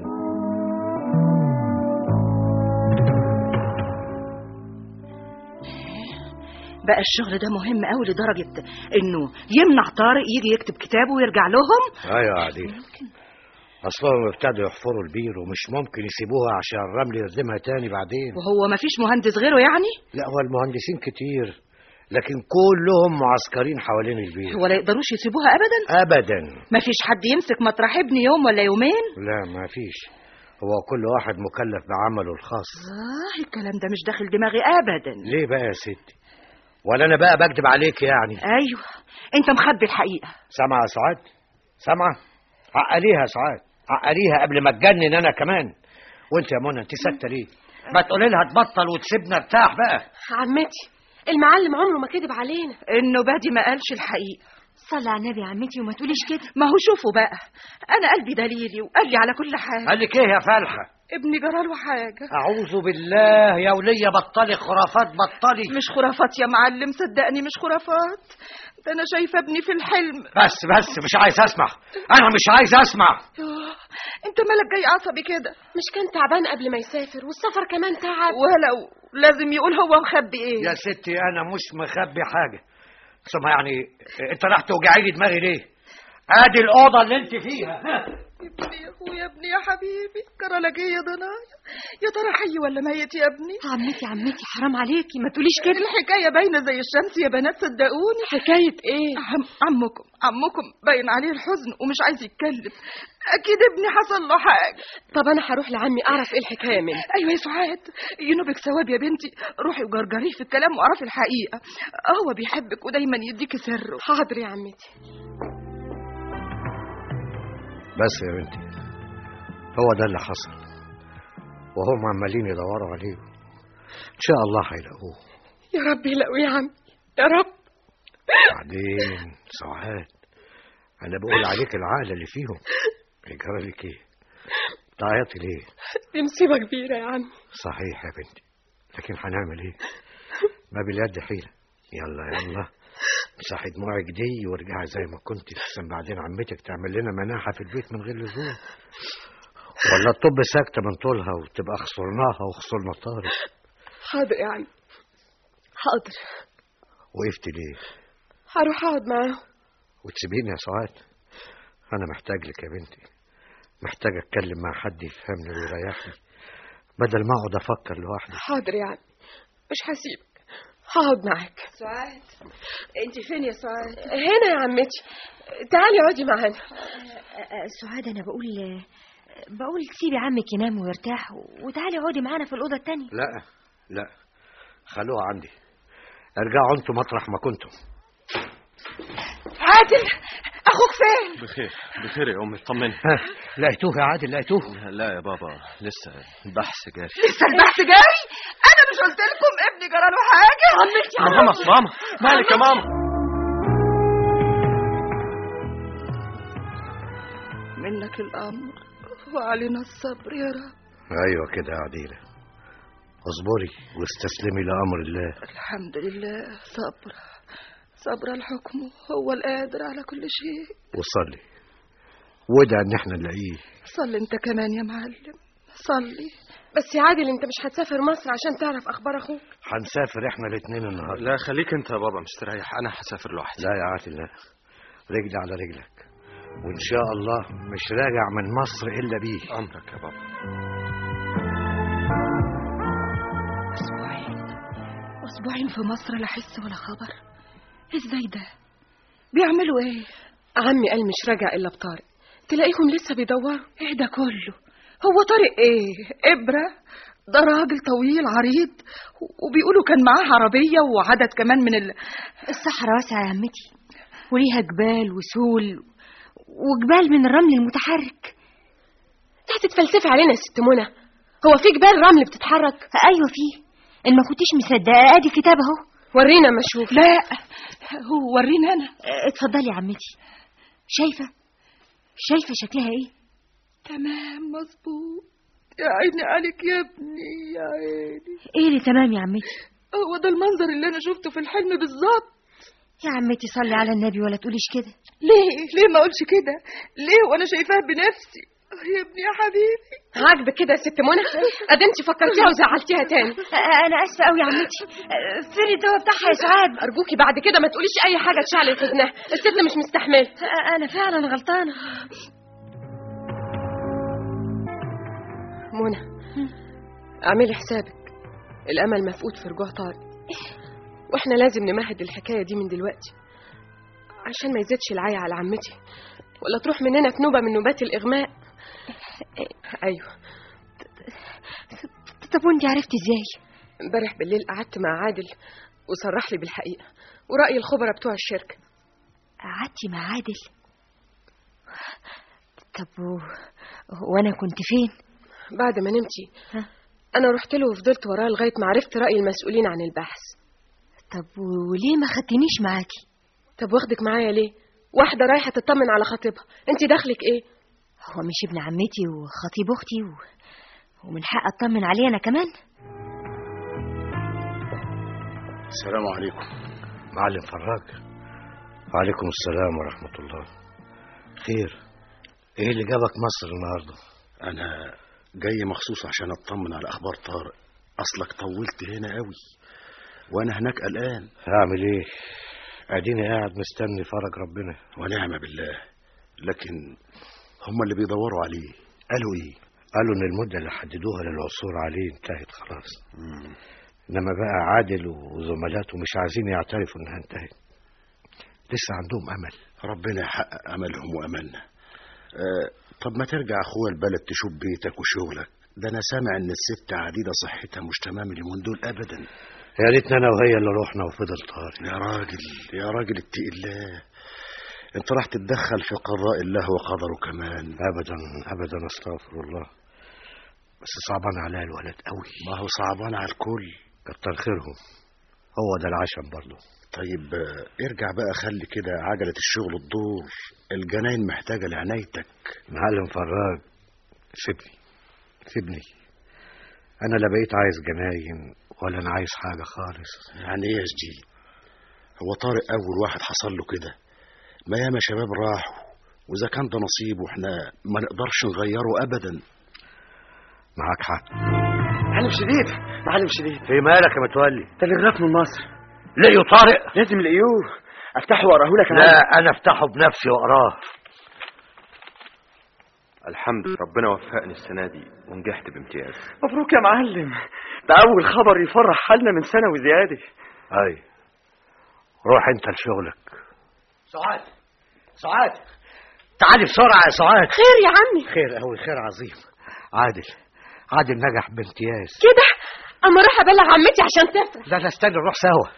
بقى الشغل ده مهم قوي لدرجة انه يمنع طارق يجي يكتب كتابه ويرجع لهم ايوه يا عديل اصلهم ابتدوا يحفروا البير ومش ممكن يسيبوها عشان الرمل يردمها تاني بعدين وهو ما فيش مهندس غيره يعني لا هو المهندسين كتير لكن كلهم معسكرين حوالين البير ولا يقدروش يسيبوها ابدا ابدا ما فيش حد يمسك مطرح ابني يوم ولا يومين لا ما فيش هو كل واحد مكلف بعمله الخاص اه الكلام ده مش داخل دماغي ابدا ليه بقى يا ستي ولا انا بقى بكذب عليك يعني ايوه انت مخبي الحقيقه سامعه يا سعاد سامعه عقليها يا سعاد عقليها قبل ما تجنن انا كمان وانت يا منى انت ساكته ليه ما تقولي لها تبطل وتسيبنا ارتاح بقى عمتي المعلم عمره ما كذب علينا انه بادي ما قالش الحقيقه صلي على النبي يا عمتي وما تقوليش كده ما هو شوفوا بقى انا قلبي دليلي وقال لي على كل حاجه قال لك ايه يا فالحه ابني جراله حاجة أعوذ بالله يا ولية بطلي خرافات بطلي مش خرافات يا معلم صدقني مش خرافات ده أنا شايفة ابني في الحلم بس بس مش عايز أسمع أنا مش عايز أسمع يوه، أنت مالك جاي عصبي كده مش كان تعبان قبل ما يسافر والسفر كمان تعب ولو لازم يقول هو مخبي ايه يا ستي أنا مش مخبي حاجة ثم يعني أنت راح توجعي لي دماغي ليه؟ ادي الأوضة اللي أنت فيها ها ابني يا اخويا ابني يا حبيبي جرى لك ايه يا ضنايا يا ترى حي ولا ميت يا ابني عمتي عمتي حرام عليكي ما تقوليش كده الحكايه باينه زي الشمس يا بنات صدقوني حكايه ايه عم عمكم عمكم باين عليه الحزن ومش عايز يتكلم اكيد ابني حصل له حاجه طب انا هروح لعمي اعرف ايه الحكايه منه ايوه يا سعاد ينوبك ثواب يا بنتي روحي وجرجريه في الكلام واعرفي الحقيقه هو بيحبك ودايما يديكي سره حاضر يا عمتي بس يا بنتي هو ده اللي حصل وهم عمالين يدوروا عليه ان شاء الله هيلاقوه يا رب يلاقوا يا عمي يا رب بعدين سعاد انا بقول عليك العقل اللي فيهم يجرى لك ايه تعيطي ليه دي مصيبه كبيره يا عمي صحيح يا بنتي لكن هنعمل ايه ما باليد حيله يلا يلا مسحي دموعك دي وارجعي زي ما كنت احسن بعدين عمتك تعمل لنا مناحه في البيت من غير لزوم ولا الطب ساكته من طولها وتبقى خسرناها وخسرنا طارق حاضر يا عمي حاضر وقفت ليه هروح اقعد معاه وتسيبيني يا سعاد انا محتاج لك يا بنتي محتاج اتكلم مع حد يفهمني ويريحني بدل ما اقعد افكر لوحدي حاضر يا عمي مش هسيبك هقعد معاك سعاد انت فين يا سعاد هنا يا عمتي تعالي اقعدي معانا سعاد انا بقول بقول سيبي عمك ينام ويرتاح وتعالي اقعدي معانا في الاوضه التانية لا لا خلوها عندي ارجعوا انتوا مطرح ما كنتم عادل اخوك فين بخير بخير يا امي اطمني ها لقيتوه يا عادل لقيتوه لا يا بابا لسه البحث جاري لسه البحث جاي انا مش قلت لكم ابني جراله حاجه عمتي ماما ماما مالك يا ماما منك الامر وعلينا الصبر يا رب ايوه كده يا عديله اصبري واستسلمي لامر الله الحمد لله صبر صبر الحكم هو القادر على كل شيء وصلي وادعي ان احنا نلاقيه صلي انت كمان يا معلم صلي بس يا عادل انت مش هتسافر مصر عشان تعرف اخبار اخوك هنسافر احنا الاثنين النهارده لا خليك انت يا بابا مستريح انا هسافر لوحدي لا يا عادل لا رجلي على رجلك وان شاء الله مش راجع من مصر الا بيه امرك يا بابا اسبوعين اسبوعين في مصر لا حس ولا خبر ازاي ده بيعملوا ايه عمي قال مش راجع الا بطارق تلاقيهم لسه بيدوروا ايه ده كله هو طارق ايه ابره ده راجل طويل عريض وبيقولوا كان معاه عربيه وعدد كمان من ال... الصحراء واسعه يا عمتي وليها جبال وسول وجبال من الرمل المتحرك انت هتتفلسفي علينا يا ست منى هو في جبال رمل بتتحرك ايوه فيه ان ما كنتيش مصدقه ادي كتاب اهو ورينا ما اشوف لا هو ورينا انا اتفضلي يا عمتي شايفه شايفه شكلها ايه تمام مظبوط يا عيني عليك يا ابني يا عيني ايه اللي تمام يا عمتي هو ده المنظر اللي انا شفته في الحلم بالظبط يا عمتي صلي على النبي ولا تقوليش كده ليه ليه ما اقولش كده ليه وانا شايفاها بنفسي يا ابني يا حبيبي عاجبك كده يا ست منى ادي انت فكرتيها وزعلتيها تاني انا اسفه قوي يا عمتي فين الدواء بتاعها يا سعاد ارجوكي بعد كده ما تقوليش اي حاجه تشعل حزنها الست مش مستحمله انا فعلا غلطانه منى اعملي حسابك الامل مفقود في رجوع طارق واحنا لازم نمهد الحكايه دي من دلوقتي عشان ما يزيدش العيا على عمتي ولا تروح مننا في نوبه من نوبات الاغماء ايوه طب وانت عرفتي ازاي امبارح بالليل قعدت مع عادل وصرح لي بالحقيقه وراي الخبراء بتوع الشركه قعدتي مع عادل طب و... وانا كنت فين بعد ما نمتي ها؟ انا رحت له وفضلت وراه لغايه ما عرفت راي المسؤولين عن البحث طب وليه ما خدتنيش معاكي طب واخدك معايا ليه واحده رايحه تطمن على خطيبها انت دخلك ايه هو مش ابن عمتي وخطيب اختي و... ومن حق اطمن عليه انا كمان السلام عليكم معلم فراج وعليكم السلام ورحمة الله خير ايه اللي جابك مصر النهارده انا جاي مخصوص عشان اطمن على اخبار طارق اصلك طولت هنا قوي وانا هناك قلقان هعمل ايه اديني قاعد مستني فرج ربنا ونعم بالله لكن هم اللي بيدوروا عليه قالوا ايه قالوا ان المدة اللي حددوها للعثور عليه انتهت خلاص انما بقى عادل وزملاته مش عايزين يعترفوا انها انتهت لسه عندهم امل ربنا يحقق املهم واملنا أه طب ما ترجع اخويا البلد تشوف بيتك وشغلك ده انا سامع ان الست عديده صحتها مش تمام اليومين دول ابدا يا ريتنا انا وهي اللي رحنا وفضل طارق يا راجل يا راجل اتقي الله انت راح تتدخل في قضاء الله وقدره كمان ابدا ابدا استغفر الله بس صعبان عليا الولد قوي ما هو صعبان على الكل كتر خيرهم هو ده العشم برضه طيب آه، ارجع بقى خلي كده عجلة الشغل تدور الجناين محتاجة لعنايتك معلم فراج سيبني سيبني انا لا بقيت عايز جناين ولا انا عايز حاجه خالص يعني ايه يا جديد هو طارق اول واحد حصل له كده ما ياما شباب راحوا واذا كان ده نصيب واحنا ما نقدرش نغيره ابدا معاك حق معلم شديد معلم شديد في مالك يا متولي تلغراف من مصر لقيوا طارق لازم لقيوه افتحه واقراه لك يا لا معلم. انا افتحه بنفسي واقراه الحمد لله ربنا وفقني السنة دي ونجحت بامتياز مبروك يا معلم ده اول خبر يفرح حالنا من سنه وزياده اي روح انت لشغلك سعاد سعاد تعالي بسرعة يا سعاد خير يا عمي خير قوي خير عظيم عادل عادل نجح بامتياز كده اما اروح ابلغ عمتي عشان تفرح لا لا استنى نروح سوا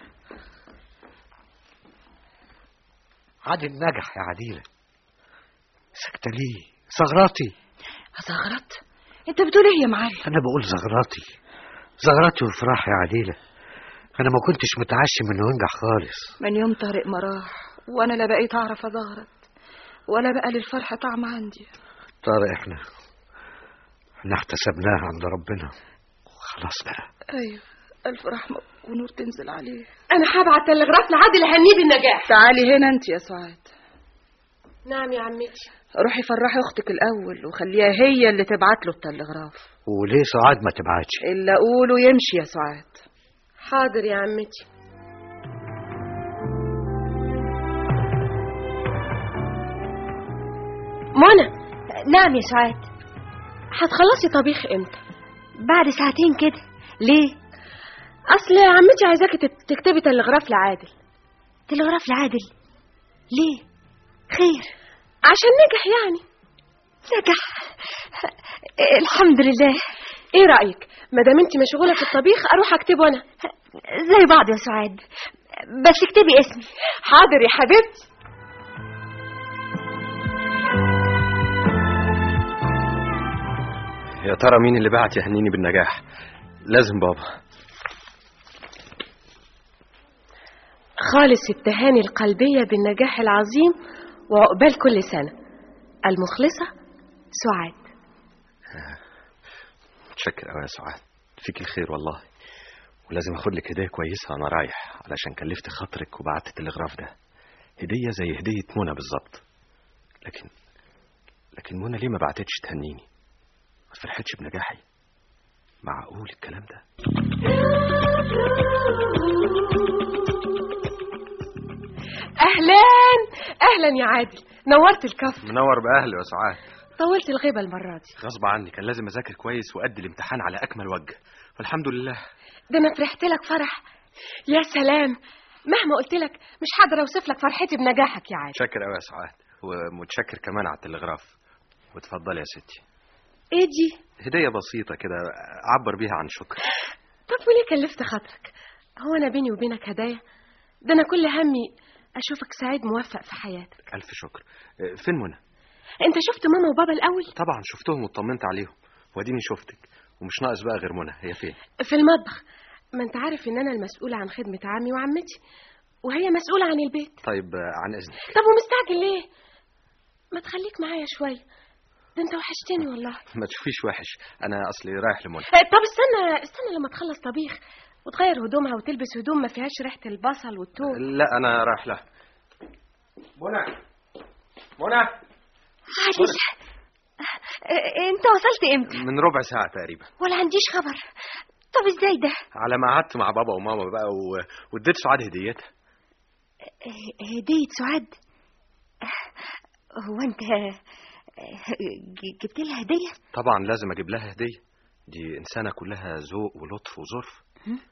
عادل نجح يا عديلة سكتة ليه زغراتي زغرت انت بتقول ايه يا معلم انا بقول زغراتي زغراتي وفرح يا عديلة انا ما كنتش متعشم انه ينجح خالص من يوم طارق ما راح وانا لا بقيت اعرف ازغرت ولا بقى للفرح طعم عندي طارق احنا احنا احتسبناها عند ربنا خلاص بقى ايوه الف رحمه ونور تنزل عليه انا هبعت تلغراف لعادل هنيه بالنجاح تعالي هنا انت يا سعاد نعم يا عمتي روحي فرحي اختك الاول وخليها هي اللي تبعت له التلغراف وليه سعاد ما تبعتش الا قوله يمشي يا سعاد حاضر يا عمتي منى نعم يا سعاد هتخلصي طبيخ امتى بعد ساعتين كده ليه اصل عمتي عايزاكي تت- تكتبي تلغراف لعادل تلغراف لعادل ليه خير عشان نجح يعني نجح الحمد لله ايه رايك ما دام انت مشغوله في الطبيخ اروح اكتبه انا زي بعض يا سعاد بس اكتبي اسمي حاضر يا حبيبتي يا ترى مين اللي بعت يهنيني بالنجاح لازم بابا خالص التهاني القلبية بالنجاح العظيم وعقبال كل سنة المخلصة سعاد متشكر قوي يا سعاد فيك الخير والله ولازم اخد لك هديه كويسه وانا رايح علشان كلفت خاطرك وبعت التلغراف ده هديه زي هديه منى بالظبط لكن لكن منى ليه ما بعتتش تهنيني ما فرحتش بنجاحي معقول الكلام ده أهلا أهلا يا عادل نورت الكف منور باهلي يا سعاد طولت الغيبة المرة دي غصب عني كان لازم اذاكر كويس وادي الامتحان على اكمل وجه والحمد لله ده أنا فرحت لك فرح يا سلام مهما قلت لك مش هقدر أوصف لك فرحتي بنجاحك يا عادل متشكر قوي يا سعاد ومتشكر كمان على التلغراف وتفضلي يا ستي إيه دي هديه بسيطه كده اعبر بيها عن شكر طب وليه كلفت خاطرك هو أنا بيني وبينك هدايا ده أنا كل همي أشوفك سعيد موفق في حياتك الف شكر آه، فين منى أنت شفت ماما وبابا الأول طبعا شفتهم واطمنت عليهم واديني شفتك ومش ناقص بقى غير منى هي فين في المطبخ ما أنت عارف إن أنا المسؤولة عن خدمة عمي وعمتي وهي مسؤولة عن البيت طيب آه، عن اذنك طب ومستعجل ليه ما تخليك معايا شوية ده انت وحشتني والله ما تشوفيش وحش انا اصلي رايح لمنى آه، طب استنى استنى لما تخلص طبيخ وتغير هدومها وتلبس هدوم ما فيهاش ريحه البصل والثوم لا انا رايح لها منى منى علي آه، انت وصلت امتى من ربع ساعة تقريبا ولا عنديش خبر طب ازاي ده على ما قعدت مع بابا وماما بقى و... واديت سعاد هديتها آه، هدية سعاد آه، هو انت آه، ج- جبت لها هدية طبعا لازم اجيب لها هدية دي انسانة كلها ذوق ولطف وظرف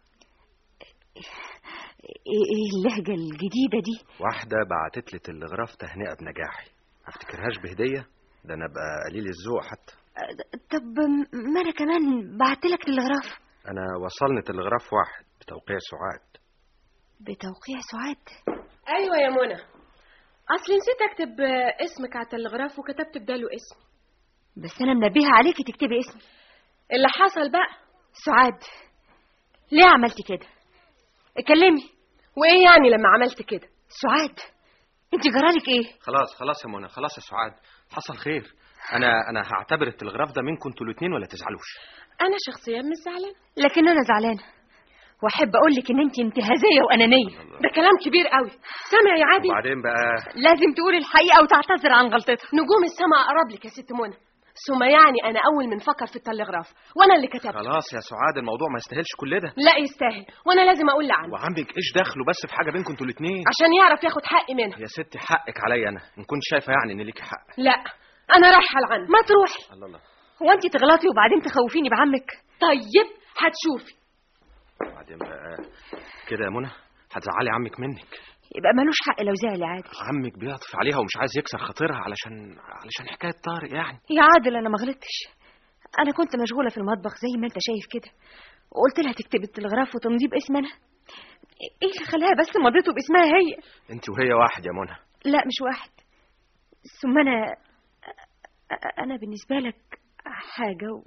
ايه إيه اللهجة الجديدة دي واحدة بعتت لي تلغراف تهنئة بنجاحي ما افتكرهاش بهدية ده انا ابقى قليل الذوق حتى آه، طب م- ما انا كمان بعتلك تلغراف انا وصلني تلغراف واحد بتوقيع سعاد بتوقيع سعاد ايوه يا منى اصل نسيت اكتب آه، اسمك على التلغراف وكتبت بداله اسمي بس انا منبهة عليكي تكتبي اسمي اللي حصل بقى سعاد ليه عملتي كده اتكلمي وايه يعني لما عملت كده سعاد انت جرالك ايه خلاص خلاص يا منى خلاص يا سعاد حصل خير انا انا هعتبر التلغراف ده منكم انتوا الاثنين ولا تزعلوش انا شخصيا مش زعلانه لكن انا زعلانه واحب اقول لك ان انت انتهازيه وانانيه ده كلام كبير قوي سامع يا عادل وبعدين بقى لازم تقولي الحقيقه وتعتذر عن غلطتها نجوم السماء اقرب لك يا ست منى ثم يعني انا اول من فكر في التلغراف وانا اللي كتبت خلاص يا سعاد الموضوع ما يستاهلش كل ده لا يستاهل وانا لازم اقول لعنه وعمك ايش دخله بس في حاجه بينكم انتوا الاثنين عشان يعرف ياخد حقي منها يا ستي حقك عليا انا ان كنت شايفه يعني ان ليكي حق لا انا رايحه لعنه ما تروحي الله الله هو انت تغلطي وبعدين تخوفيني بعمك طيب هتشوفي وبعدين بقى كده يا منى هتزعلي عمك منك يبقى ملوش حق لو زعل يا عادل عمك بيعطف عليها ومش عايز يكسر خاطرها علشان علشان حكايه طارق يعني يا عادل انا ما غلطتش انا كنت مشغوله في المطبخ زي ما انت شايف كده وقلت لها تكتب التلغراف وتمضيه باسم انا ايه اللي خلاها بس مضيته باسمها هي انت وهي واحد يا منى لا مش واحد ثم انا انا بالنسبه لك حاجه و...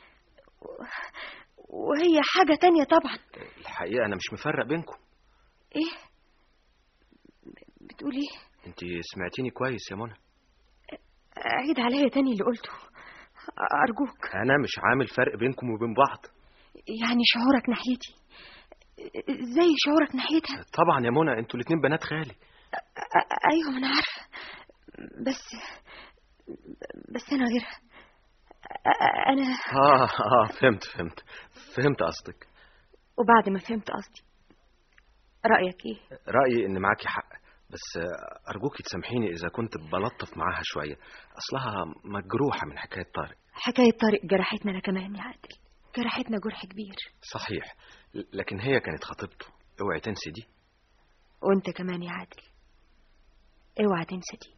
وهي حاجه تانية طبعا الحقيقه انا مش مفرق بينكم ايه بتقول ايه انت سمعتيني كويس يا منى عيد عليا تاني اللي قلته ارجوك انا مش عامل فرق بينكم وبين بعض يعني شعورك ناحيتي زي شعورك ناحيتها طبعا يا منى انتوا الاتنين بنات خالي أ- ايوه ما انا عارفه بس بس انا غيرها أ- انا اه اه فهمت فهمت فهمت قصدك وبعد ما فهمت قصدي رايك ايه رايي ان معاكي حق بس آه، ارجوكي تسامحيني اذا كنت بلطف معاها شويه اصلها مجروحه من حكايه طارق حكايه طارق جرحتنا انا كمان يا عادل جرحتنا جرح كبير صحيح ل- لكن هي كانت خطيبته اوعي تنسي دي وانت كمان يا عادل اوعى تنسى دي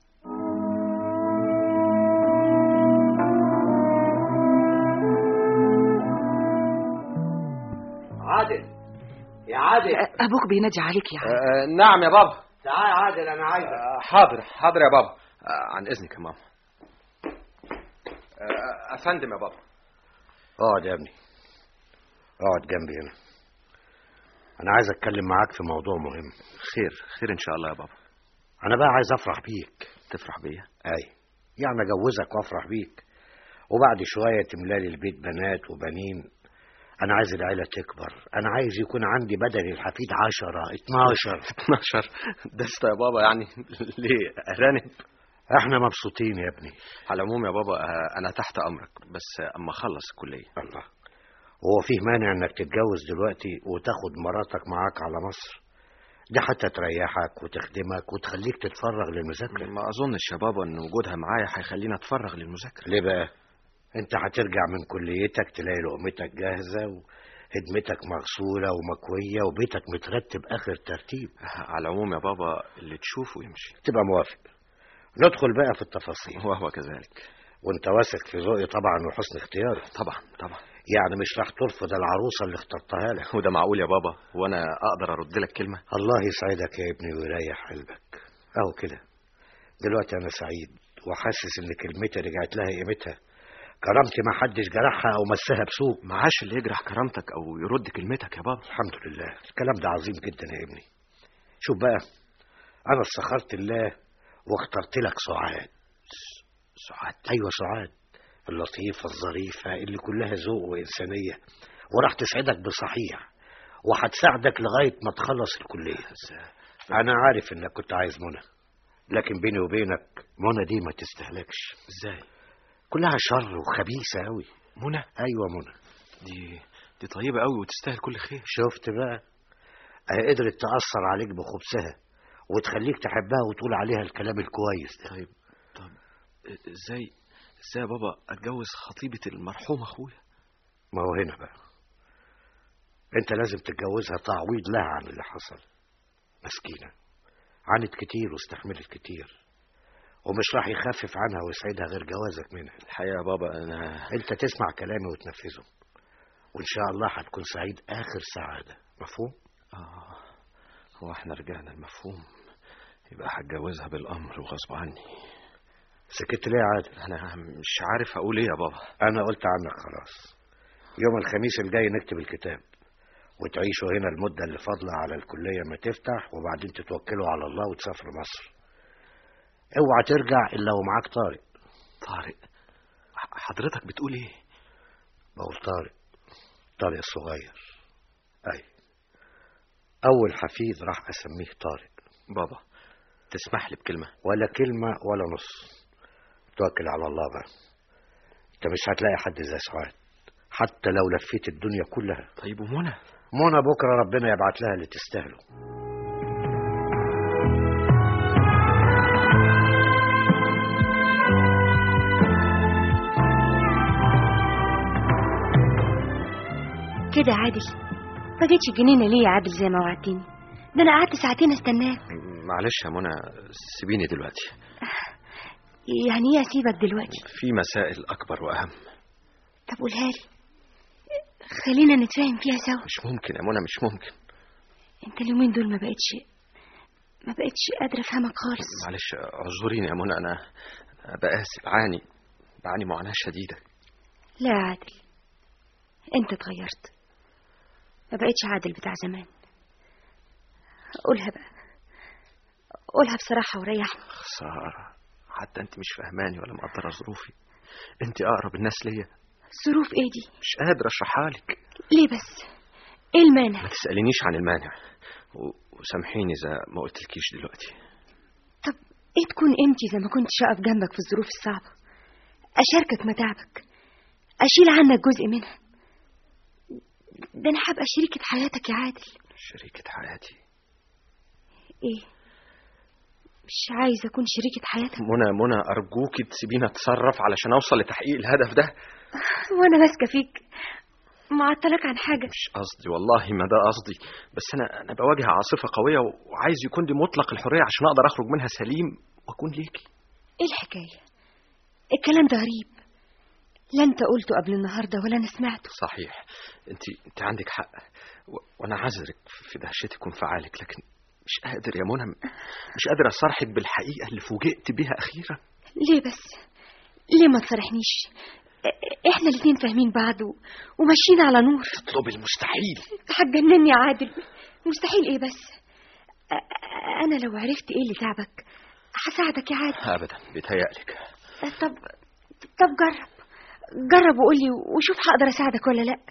عادل يا عادل ابوك بينادي عليك يا عادل آه نعم يا بابا تعال يا عادل انا عايزك آه حاضر حاضر يا بابا آه عن اذنك يا ماما آه افندم يا بابا اقعد يا ابني اقعد جنبي هنا انا عايز اتكلم معاك في موضوع مهم خير خير ان شاء الله يا بابا انا بقى عايز افرح بيك تفرح بيا اي يعني اجوزك وافرح بيك وبعد شويه تملالي البيت بنات وبنين انا عايز العيله تكبر انا عايز يكون عندي بدل الحفيد عشرة اتناشر 12 دستة يا بابا يعني ليه ارانب احنا مبسوطين يا ابني على العموم يا بابا آه، انا تحت امرك بس آه، اما اخلص الكليه الله هو فيه مانع انك تتجوز دلوقتي وتاخد مراتك معاك على مصر دي حتى تريحك وتخدمك وتخليك تتفرغ للمذاكره ما اظنش يا بابا ان وجودها معايا هيخليني اتفرغ للمذاكره ليه بقى انت هترجع من كليتك تلاقي لقمتك جاهزه وهدمتك مغسوله ومكويه وبيتك مترتب اخر ترتيب على العموم يا بابا اللي تشوفه يمشي تبقى موافق ندخل بقى في التفاصيل وهو كذلك وانت واثق في ذوقي طبعا وحسن اختياري طبعا طبعا يعني مش راح ترفض العروسه اللي اخترتها لك وده معقول يا بابا وانا اقدر ارد لك كلمه الله يسعدك يا ابني ويريح قلبك اهو كده دلوقتي انا سعيد وحاسس ان كلمتي رجعت لها قيمتها كرامتي ما حدش جرحها او مسها بسوء معاش اللي يجرح كرامتك او يرد كلمتك يا بابا الحمد لله الكلام ده عظيم جدا يا ابني شوف بقى انا استخرت الله واخترت لك سعاد سعاد ايوه سعاد اللطيفة الظريفة اللي كلها ذوق وإنسانية وراح تسعدك بصحيح وهتساعدك لغاية ما تخلص الكلية أنا عارف إنك كنت عايز منى لكن بيني وبينك منى دي ما تستهلكش ازاي كلها شر وخبيثة أوي منى أيوة منى دي دي طيبة قوي وتستاهل كل خير شفت بقى أهي قدرت تأثر عليك بخبثها وتخليك تحبها وتقول عليها الكلام الكويس ده طيب طب ازاي ازاي يا بابا اتجوز خطيبة المرحوم اخويا ما هو هنا بقى انت لازم تتجوزها تعويض لها عن اللي حصل مسكينة عانت كتير واستحملت كتير ومش راح يخفف عنها ويسعدها غير جوازك منها الحقيقة يا بابا انا انت تسمع كلامي وتنفذه وان شاء الله هتكون سعيد اخر سعادة مفهوم اه هو احنا رجعنا المفهوم يبقى هتجوزها بالامر وغصب عني سكت ليه يا عادل انا مش عارف اقول ايه يا بابا انا قلت عنك خلاص يوم الخميس الجاي نكتب الكتاب وتعيشوا هنا المدة اللي فاضلة على الكلية ما تفتح وبعدين تتوكلوا على الله وتسافروا مصر اوعى ترجع الا ومعاك طارق طارق حضرتك بتقول ايه بقول طارق طارق الصغير اي اول حفيد راح اسميه طارق بابا تسمح لي بكلمة ولا كلمة ولا نص توكل على الله بقى انت مش هتلاقي حد زي سعاد حتى لو لفيت الدنيا كلها طيب ومنى منى بكرة ربنا يبعت لها اللي تستاهله كده يا عادل ما جيتش الجنينة ليه يا عادل زي ما وعدتني ده انا قعدت ساعتين استناك معلش يا منى سيبيني دلوقتي يعني ايه اسيبك دلوقتي في مسائل اكبر واهم طب قولها لي خلينا نتفاهم فيها سوا مش ممكن يا منى مش ممكن انت اليومين دول ما بقتش ما بقتش قادرة افهمك خالص معلش اعذريني يا منى انا أنا بقاسي بعاني بعاني معاناة شديدة لا يا عادل انت اتغيرت ما بقتش عادل بتاع زمان قولها بقى قولها بصراحة وريحني خسارة حتى انت مش فاهماني ولا مقدرة ظروفي انت اقرب الناس ليا ظروف ايه دي مش قادر اشرحها لك ليه بس ايه المانع ما تسألينيش عن المانع و- وسامحيني اذا ما قلتلكيش دلوقتي طب ايه تكون قيمتي زي ما كنتش اقف جنبك في الظروف الصعبة اشاركك متاعبك اشيل عنك جزء منها ده انا هبقى شريكة حياتك يا عادل شريكة حياتي ايه مش عايز اكون شريكة حياتك منى منى ارجوكي تسيبيني اتصرف علشان اوصل لتحقيق الهدف ده وانا ماسكة فيك معطلك عن حاجة مش قصدي والله ما ده قصدي بس انا انا بواجه عاصفة قوية وعايز يكون دي مطلق الحرية عشان اقدر اخرج منها سليم واكون ليكي ايه الحكاية الكلام ده غريب لا انت قلته قبل النهاردة ولا انا سمعته صحيح انت انت عندك حق و... وانا عذرك في دهشتك وانفعالك لكن مش قادر يا منى مش قادر اصارحك بالحقيقة اللي فوجئت بيها اخيرا ليه بس ليه ما تصرحنيش ا- احنا الاتنين فاهمين بعض و... وماشيين على نور اطلب المستحيل هتجنني يا عادل مستحيل ايه بس ا- انا لو عرفت ايه اللي تعبك هساعدك يا عادل ابدا بيتهيألك طب طب جرب جرب وقولي وشوف هقدر اساعدك ولا لا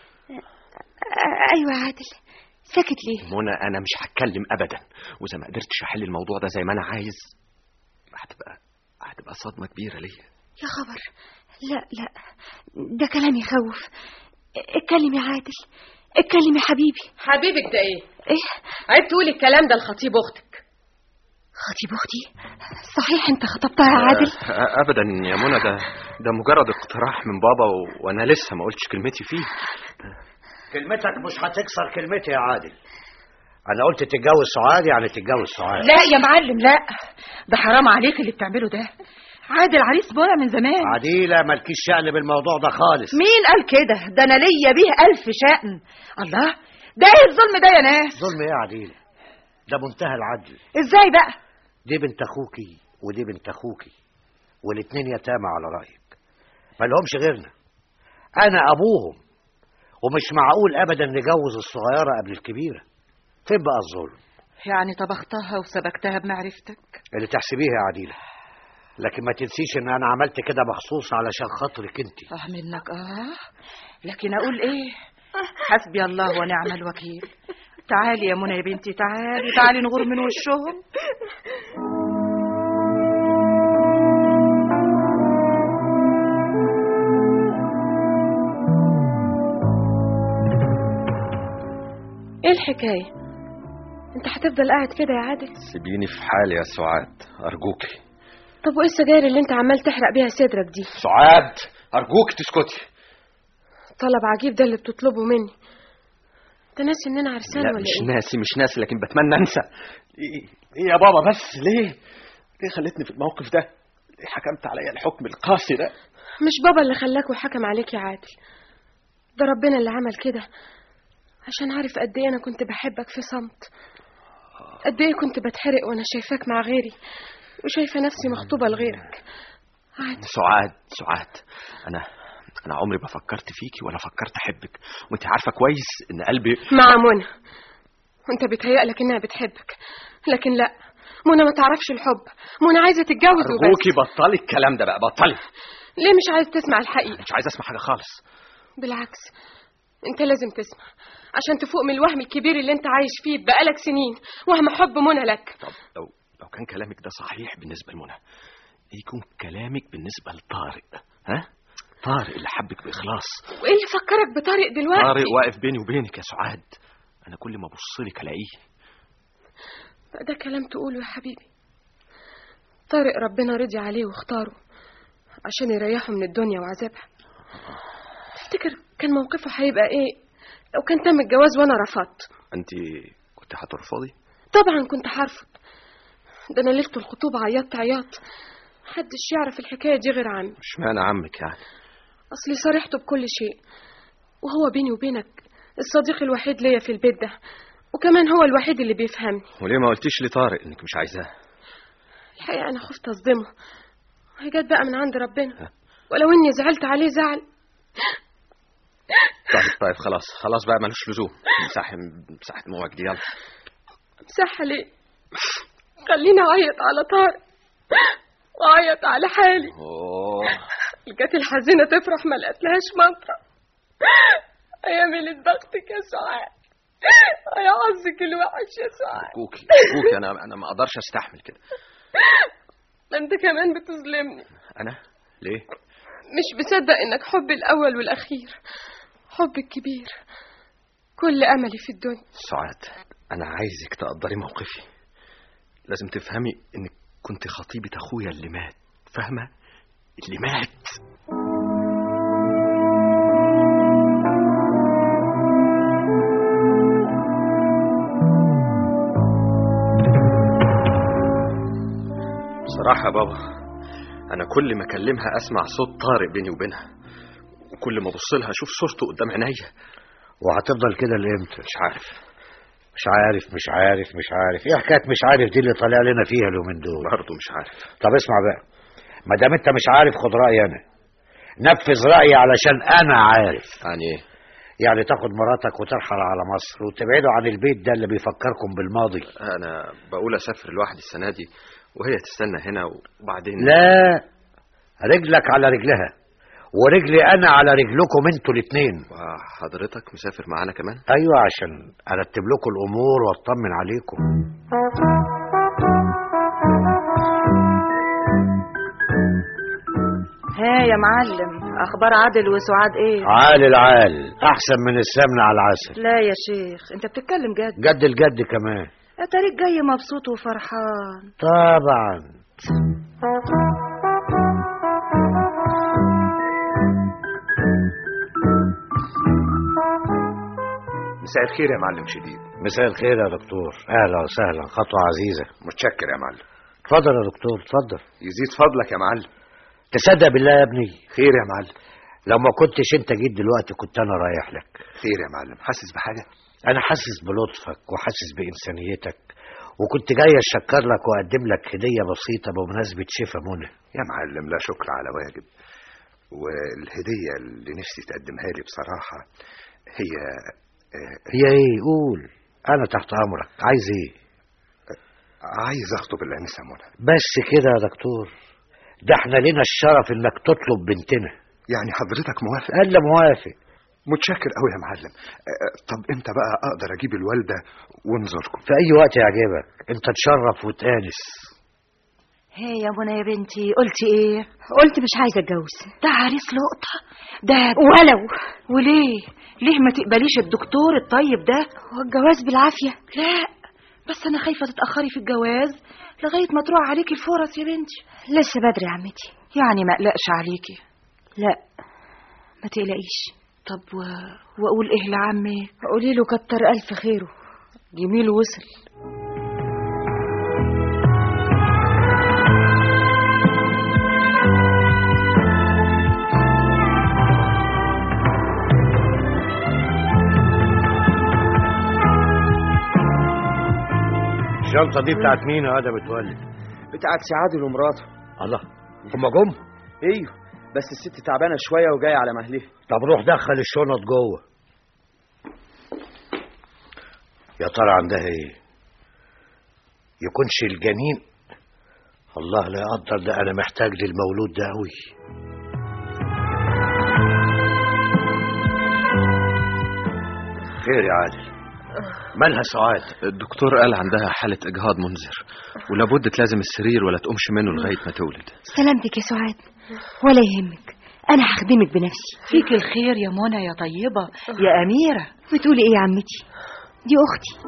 ا- ايوه يا عادل ساكت ليه منى انا مش هتكلم ابدا واذا ما قدرتش احل الموضوع ده زي ما انا عايز هتبقى هتبقى صدمة كبيرة ليا يا خبر لا لا ده كلام يخوف اتكلم يا عادل اتكلم يا حبيبي حبيبك ده ايه ايه عيب تقولي الكلام ده لخطيب اختك خطيب اختي صحيح انت خطبتها يا عادل آه، ابدا يا منى ده ده مجرد اقتراح من بابا و... وانا لسه ما قلتش كلمتي فيه كلمتك مش هتكسر كلمتي يا عادل انا قلت تتجوز سعاد يعني تتجوز سعاد لا يا معلم لا ده حرام عليك اللي بتعمله ده عادل عريس بولا من زمان عديلة مالكيش شأن بالموضوع ده خالص مين قال كده ده انا ليا بيه الف شأن الله ده ايه الظلم ده يا ناس ظلم ايه يا عديلة ده منتهى العدل ازاي بقى دي بنت اخوكي ودي بنت اخوكي والاتنين يتامى على رأيك ما لهمش غيرنا انا ابوهم ومش معقول ابدا نجوز الصغيرة قبل الكبيرة فين بقى الظلم يعني طبختها وسبكتها بمعرفتك اللي تحسبيه يا عديلة لكن ما تنسيش ان انا عملت كده مخصوص علشان خاطرك انت اه منك اه لكن اقول ايه حسبي الله ونعم الوكيل تعالي يا منى يا بنتي تعالي تعالي نغور من وشهم ايه الحكايه انت هتفضل قاعد كده يا عادل سيبيني في حالي يا سعاد أرجوكي طب وايه السجاير اللي انت عمال تحرق بيها صدرك دي سعاد أرجوك تسكتي طلب عجيب ده اللي بتطلبه مني انت ناسي ان انا عرسان لا ولا مش ايه ناسي مش ناسي لكن بتمنى انسى ايه إيه يا بابا بس ليه ليه خلتني في الموقف ده ليه حكمت عليا الحكم القاسي ده مش بابا اللي خلاك وحكم عليك يا عادل ده ربنا اللي عمل كده عشان عارف قد ايه انا كنت بحبك في صمت قد ايه كنت بتحرق وانا شايفاك مع غيري وشايفه نفسي مخطوبه لغيرك عادل سعاد سعاد انا انا عمري ما فكرت فيكي ولا فكرت احبك وانت عارفه كويس ان قلبي مع منى وانت بيتهيألك انها بتحبك لكن لا منى ما تعرفش الحب منى عايزه تتجوز وبس ارجوكي بطلي الكلام ده بقى بطلي ليه مش عايز تسمع الحقيقه مش عايز اسمع حاجه خالص بالعكس انت لازم تسمع عشان تفوق من الوهم الكبير اللي انت عايش فيه بقالك سنين وهم حب منى لك طب لو لو كان كلامك ده صحيح بالنسبه لمنى إيه يكون كلامك بالنسبه لطارق ها طارق اللي حبك باخلاص وايه اللي فكرك بطارق دلوقتي طارق واقف بيني وبينك يا سعاد انا كل ما ابص لك الاقيه ده كلام تقوله يا حبيبي طارق ربنا رضي عليه واختاره عشان يريحه من الدنيا وعذابها تفتكر كان موقفه هيبقى ايه لو كان تم الجواز وانا رفضت انت كنت هترفضي طبعا كنت هرفض ده انا ليله الخطوبه عيطت عياط محدش يعرف الحكايه دي غير عمي اشمعنى عمك يعني اصلي صارحته بكل شيء وهو بيني وبينك الصديق الوحيد ليا في البيت ده وكمان هو الوحيد اللي بيفهمني وليه ما قلتيش لطارق انك مش عايزاه الحقيقه انا خفت اصدمه هي جت بقى من عند ربنا ولو اني زعلت عليه زعل طيب طيب خلاص خلاص بقى ملوش لزوم مساحي مساحه دموعك دي يلا مساحة ليه خليني اعيط على طارق واعيط على حالي اوه الجات الحزينه تفرح ما لقتلهاش منطق يا ميلة بختك يا سعاد يا حظك الوحش يا سعاد كوكي كوكي انا انا ما اقدرش استحمل كده ما انت كمان بتظلمني انا ليه مش مصدق انك حبي الاول والاخير حبك كبير كل املي في الدنيا سعاد انا عايزك تقدري موقفي لازم تفهمي انك كنت خطيبة اخويا اللي مات فاهمة اللي مات بصراحة يا بابا أنا كل ما أكلمها أسمع صوت طارق بيني وبينها وكل ما أبص لها أشوف صورته قدام عينيا وهتفضل كده لامتى مش عارف مش عارف مش عارف مش عارف ايه حكايه مش عارف دي اللي طالع لنا فيها اليومين دول برضه مش عارف طب اسمع بقى ما دام انت مش عارف خد رايي انا نفذ رايي علشان انا عارف يعني ايه يعني تاخد مراتك وترحل على مصر وتبعدوا عن البيت ده اللي بيفكركم بالماضي أنا بقول أسافر لوحدي السنة دي وهي تستنى هنا وبعدين لا رجلك على رجلها ورجلي انا على رجلكم انتوا الاتنين وحضرتك مسافر معانا كمان ايوه عشان ارتب لكم الامور واطمن عليكم ها يا معلم اخبار عادل وسعاد ايه عال العال احسن من السمنه على العسل لا يا شيخ انت بتتكلم جد جد الجد كمان اتاريك جاي مبسوط وفرحان طبعا مساء الخير يا معلم شديد مساء الخير يا دكتور اهلا وسهلا خطوه عزيزه متشكر يا معلم اتفضل يا دكتور اتفضل يزيد فضلك يا معلم تصدق بالله يا ابني خير يا معلم لو ما كنتش انت جيت دلوقتي كنت انا رايح لك خير يا معلم حاسس بحاجه انا حاسس بلطفك وحاسس بانسانيتك وكنت جاي اشكر لك واقدم لك هديه بسيطه بمناسبه شفا منى يا معلم لا شكر على واجب والهديه اللي نفسي تقدمها لي بصراحه هي هي ايه قول انا تحت امرك عايز ايه عايز اخطب الانسه منى بس كده يا دكتور ده احنا لنا الشرف انك تطلب بنتنا يعني حضرتك موافق قال لي موافق متشكر قوي يا معلم آه، طب امتى بقى اقدر اجيب الوالده ونزوركم في اي وقت يعجبك انت تشرف وتانس هي يا منى يا بنتي قلتي ايه قلت مش عايزه اتجوز ده عريس لقطه ده ولو وليه ليه ما تقبليش الدكتور الطيب ده هو الجواز بالعافيه لا بس انا خايفه تتاخري في الجواز لغايه ما تروح عليكي الفرص يا بنتي لسه بدري يا عمتي يعني ما اقلقش عليكي لا ما تقلقيش طب و... واقول ايه لعمي قولي له كتر الف خيره جميل وصل الشنطه دي بتاعت مين يا ادم متولد بتاعت سعاد ومراته الله هما جم ايوه بس الست تعبانه شويه وجايه على مهلها طب روح دخل الشنط جوه يا ترى عندها ايه يكونش الجنين الله لا يقدر ده انا محتاج للمولود ده قوي خير يا عادل مالها سعاد الدكتور قال عندها حالة إجهاض منذر ولابد تلازم السرير ولا تقومش منه لغاية ما تولد سلامتك يا سعاد ولا يهمك انا هخدمك بنفسي فيك الخير يا منى يا طيبه يا اميره بتقولي ايه يا عمتي دي اختي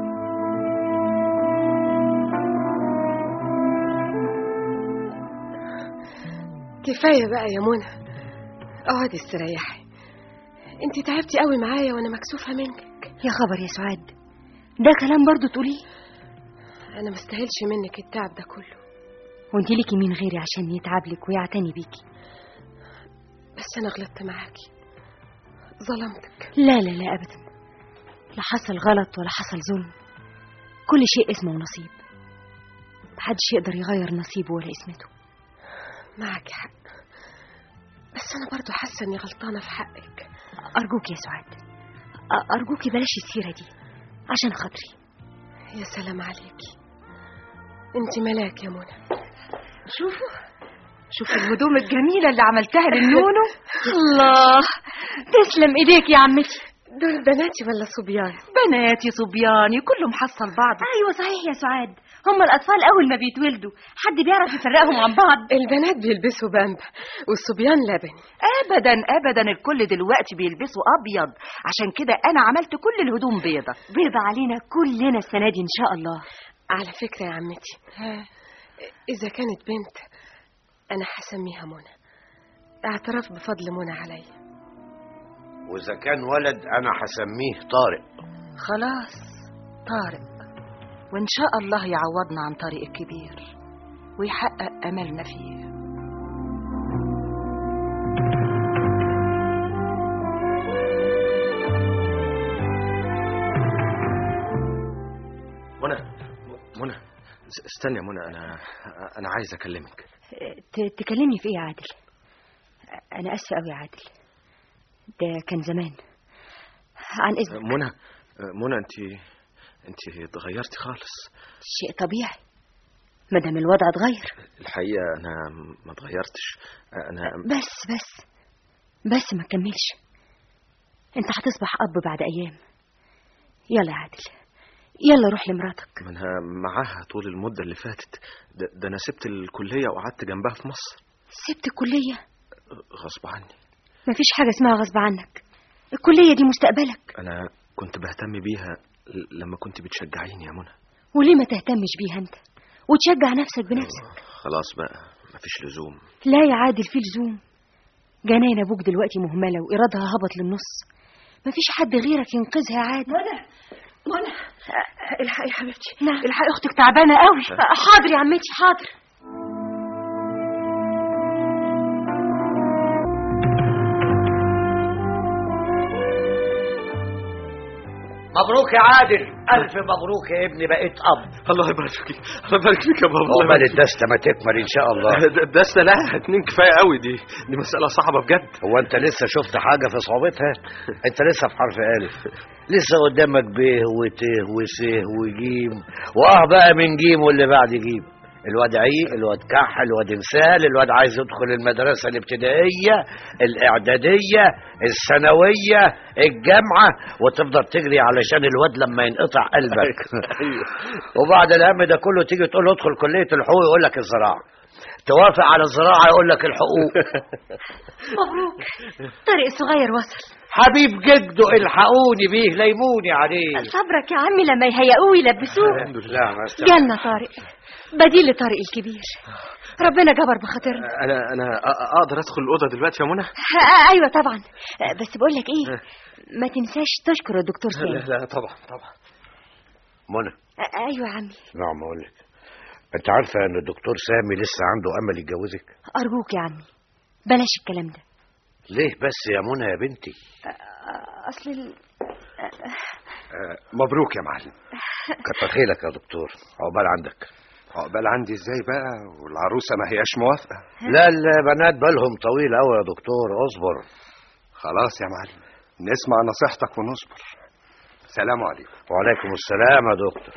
كفايه بقى يا منى اقعدي استريحي انت تعبتي قوي معايا وانا مكسوفه منك يا خبر يا سعاد ده كلام برضو تقوليه انا مستاهلش منك التعب ده كله وانت ليكي مين غيري عشان يتعب لك ويعتني بيكي بس انا غلطت معاكي ظلمتك لا لا لا ابدا لا حصل غلط ولا حصل ظلم كل شيء اسمه ونصيب محدش يقدر يغير نصيبه ولا اسمته معك حق بس انا برضو حاسه اني غلطانه في حقك ارجوك يا سعاد أ- ارجوكي بلاش السيره دي عشان خاطري يا سلام عليكي انت ملاك يا منى شوفوا شوفوا الهدوم الجميله اللي عملتها للنونو الله تسلم ايديك يا عمتي دول بناتي ولا صبيان بناتي صبياني كله محصل بعض ايوه صحيح يا سعاد هم الاطفال اول ما بيتولدوا حد بيعرف يفرقهم عن بعض البنات بيلبسوا بامبا والصبيان لبني ابدا ابدا الكل دلوقتي بيلبسوا ابيض عشان كده انا عملت كل الهدوم بيضه بيضة علينا كلنا السنه دي ان شاء الله على فكره يا عمتي اذا كانت بنت انا هسميها منى اعتراف بفضل منى عليا واذا كان ولد انا هسميه طارق خلاص طارق وان شاء الله يعوضنا عن طريق الكبير ويحقق املنا فيه منى منى س- استني يا منى أنا أنا عايز أكلمك ت- تكلمني في ايه يا عادل انا اسفه قوي يا عادل ده كان زمان عن اذنك منى منى أنت أنت اتغيرتي خالص شيء طبيعي ما دام الوضع اتغير الحقيقة أنا ما اتغيرتش أنا بس بس بس ما تكملش انت هتصبح اب بعد ايام يلا يا عادل يلا روح لمراتك ما أنا معاها طول المدة اللي فاتت ده, ده أنا سبت الكلية وقعدت جنبها في مصر سبت الكليه غصب عني مفيش حاجه اسمها غصب عنك الكليه دي مستقبلك أنا كنت بهتم بيها ل- لما كنت بتشجعيني يا منى وليه ما تهتمش بيها انت وتشجع نفسك بنفسك خلاص بقى مفيش لزوم لا يا عادل في لزوم جناين ابوك دلوقتي مهمله وايرادها هبط للنص مفيش حد غيرك ينقذها يا عادل منى منى الحقي يا حبيبتي نعم الحقي اختك تعبانه قوي حاضر يا عمتي حاضر مبروك يا عادل الف مبروك يا ابني بقيت اب الله يبارك فيك الله يبارك فيك يا بابا الله عقبال يبارك فيك. الدستة ما تكمل ان شاء الله د- دستة لا اتنين كفاية قوي دي دي مسألة صعبة بجد هو انت لسه شفت حاجة في صعوبتها انت لسه في حرف الف لسه قدامك ب وت وس وجيم واه بقى من جيم واللي بعد جيم الواد عيق الواد كح الواد انسال الواد عايز يدخل المدرسة الابتدائية الإعدادية الثانوية الجامعة وتفضل تجري علشان الواد لما ينقطع قلبك وبعد الهم ده كله تيجي تقول له ادخل كلية الحقوق يقول لك الزراعة توافق على الزراعة يقول لك الحقوق مبروك طارق الصغير وصل حبيب جده الحقوني بيه ليموني عليه صبرك يا عمي لما يهيئوه ويلبسوه الحمد لله ما استنى. جالنا طارق بديل لطارق الكبير ربنا جبر بخاطرنا انا انا أ- اقدر ادخل الاوضه دلوقتي يا منى آه، ايوه طبعا آه، بس بقول لك ايه ما تنساش تشكر الدكتور لا سامي لا طبعا طبعا منى آه، ايوه يا عمي نعم اقول لك انت عارفه ان الدكتور سامي لسه عنده امل يتجوزك ارجوك يا عمي بلاش الكلام ده ليه بس يا منى يا بنتي آه، اصل ال... آه، مبروك يا معلم كتر خيرك يا دكتور عقبال عندك عقبال عندي ازاي بقى والعروسه ما هياش موافقه لا البنات بالهم طويل قوي يا دكتور اصبر خلاص يا معلم نسمع نصيحتك ونصبر سلام عليكم وعليكم السلام يا دكتور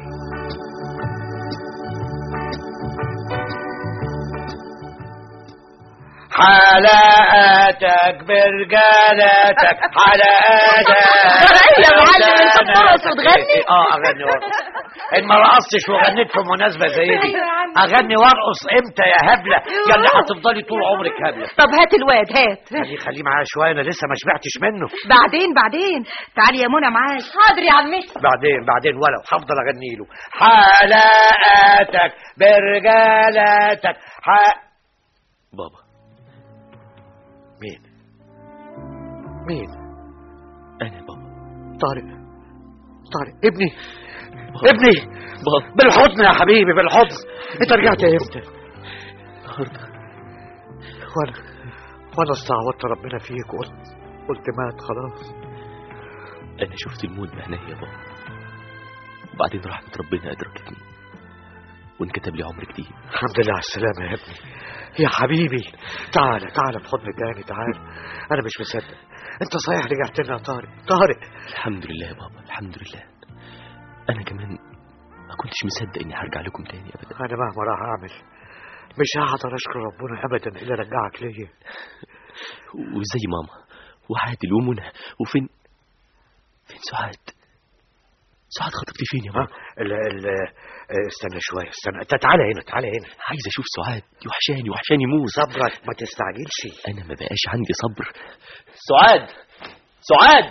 حلقاتك برجالاتك حلقاتك يا معلم، انت بترقص وتغني؟ اه اغني وارقص ان ما رقصتش وغنيت في مناسبه زي دي أيوة يا عم. اغني وارقص امتى يا هبله يا اللي هتفضلي طول عمرك هبله طب هات الواد هات خليه خليه معايا شويه انا لسه ما شبعتش منه بعدين بعدين تعالي يا منى معايا حاضر يا عمتي بعدين بعدين ولو هفضل اغني له حلقاتك برجالاتك ح... بابا مين مين انا بابا طارق طارق ابني ابني بالحضن يا حبيبي بالحضن انت رجعت امتى النهارده وانا وانا استعوضت ربنا فيك قلت قلت مات خلاص انا شفت الموت بعينيا يا بابا وبعدين رحمه ربنا ادركتني وانكتب لي عمر جديد الحمد لله على السلامة يا ابني يا حبيبي تعال تعال في حضن تاني تعال انا مش مصدق انت صحيح رجعت لنا يا طارق طارق الحمد لله يا بابا الحمد لله انا كمان ما كنتش مصدق اني هرجع لكم تاني ابدا انا مهما راح اعمل مش هقدر اشكر ربنا ابدا الا رجعك ليا وزي ماما وعادل ومنى وفين فين سعاد سعاد خطيبتي فين يا ماما ال ال اه، استنى شويه استنى انت تعالى هنا تعالى هنا عايز اشوف سعاد وحشاني وحشاني موت صبرك ما تستعجلش انا ما بقاش عندي صبر سعاد سعاد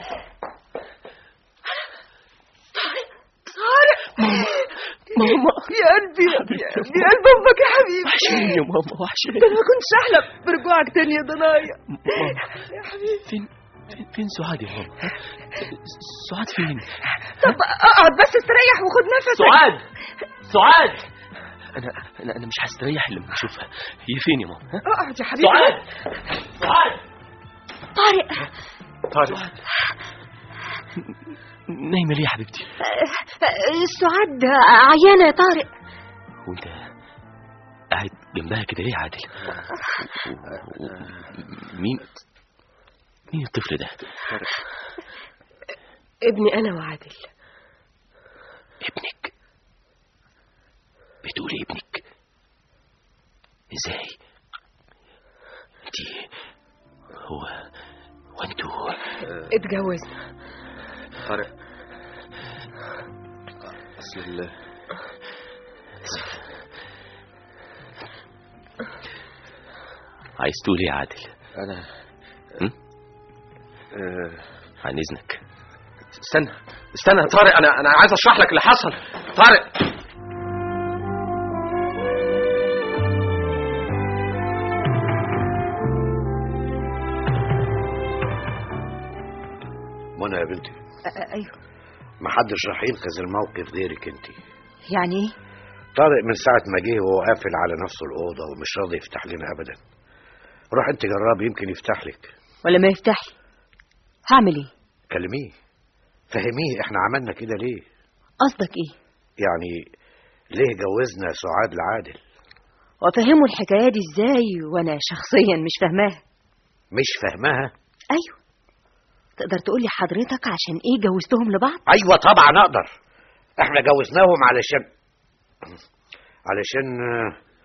ماما يا قلبي يا قلبي قلب امك يا حبيبي وحشاني يا ماما وحشاني ده انا ما كنتش احلم برجوعك تاني يا ضنايا ماما يا حبيبي فين فين فين سعاد يا ماما ها؟ سعاد فين طب اقعد بس استريح وخد نفسك سعاد سعاد انا انا انا مش هستريح الا لما اشوفها هي فين يا ماما ها؟ اقعد يا حبيبي سعاد سعاد طارق طارق نايمه ليه يا حبيبتي آه، آه، سعاد عيانة يا طارق وانت قاعد جنبها كده ليه يا عادل و- و- مين مين الطفل ده ابني انا وعادل ابنك بتقولي ابنك ازاي انت هو وانتوا اتجوزنا طارق اصل ال- عايز تقول ايه يا عادل انا هم؟ آه، عن اذنك استنى استنى يا طارق انا انا عايز اشرح لك اللي حصل طارق منى يا بنتي آه، ايوه محدش راح ينقذ الموقف غيرك انت يعني ايه طارق من ساعة ما جه وهو قافل على نفسه الأوضة ومش راضي يفتح لنا أبدا روح أنت جرب يمكن يفتح لك ولا ما يفتح لي هعمل ايه كلميه فهميه احنا عملنا كده ليه قصدك ايه يعني ليه جوزنا سعاد لعادل وافهمه الحكايه دي ازاي وانا شخصيا مش فاهماها مش فاهمها ايوه تقدر تقول لي حضرتك عشان ايه جوزتهم لبعض ايوه طبعا اقدر احنا جوزناهم علشان علشان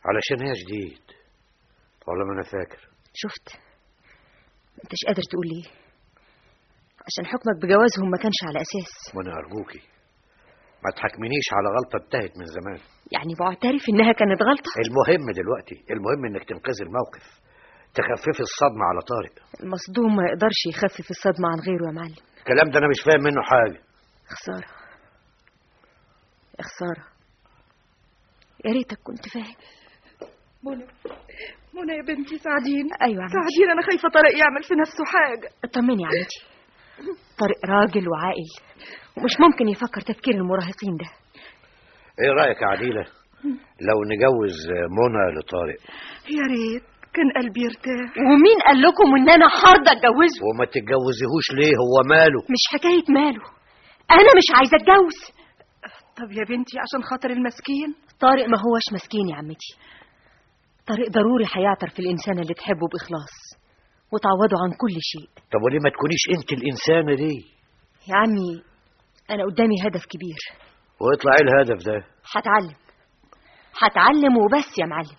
علشان هي جديد والله ما انا فاكر شفت ما انتش قادر تقول ليه عشان حكمك بجوازهم ما كانش على اساس وانا ارجوكي ما تحكمنيش على غلطه انتهت من زمان يعني بعترف انها كانت غلطه المهم دلوقتي المهم انك تنقذي الموقف تخففي الصدمه على طارق المصدوم ما يقدرش يخفف الصدمه عن غيره يا معلم الكلام ده انا مش فاهم منه حاجه خساره يا خساره يا ريتك كنت فاهم منى منى يا بنتي ساعديني ايوه يا عمتي ساعديني انا خايفه طارق يعمل في نفسه حاجه اطمني يا عمتي طارق راجل وعاقل ومش ممكن يفكر تفكير المراهقين ده ايه رايك يا عديله لو نجوز منى لطارق يا ريت كان قلبي يرتاح ومين قال لكم ان انا حارضه اتجوزه وما تتجوزيهوش ليه هو ماله مش حكايه ماله انا مش عايزه اتجوز طب يا بنتي عشان خاطر المسكين طارق ما هوش مسكين يا عمتي طارق ضروري هيعترف في الانسانه اللي تحبه باخلاص وتعوضه عن كل شيء طب وليه ما تكونيش انت الانسانه دي يا عمي انا قدامي هدف كبير ويطلع ايه الهدف ده هتعلم هتعلم وبس يا معلم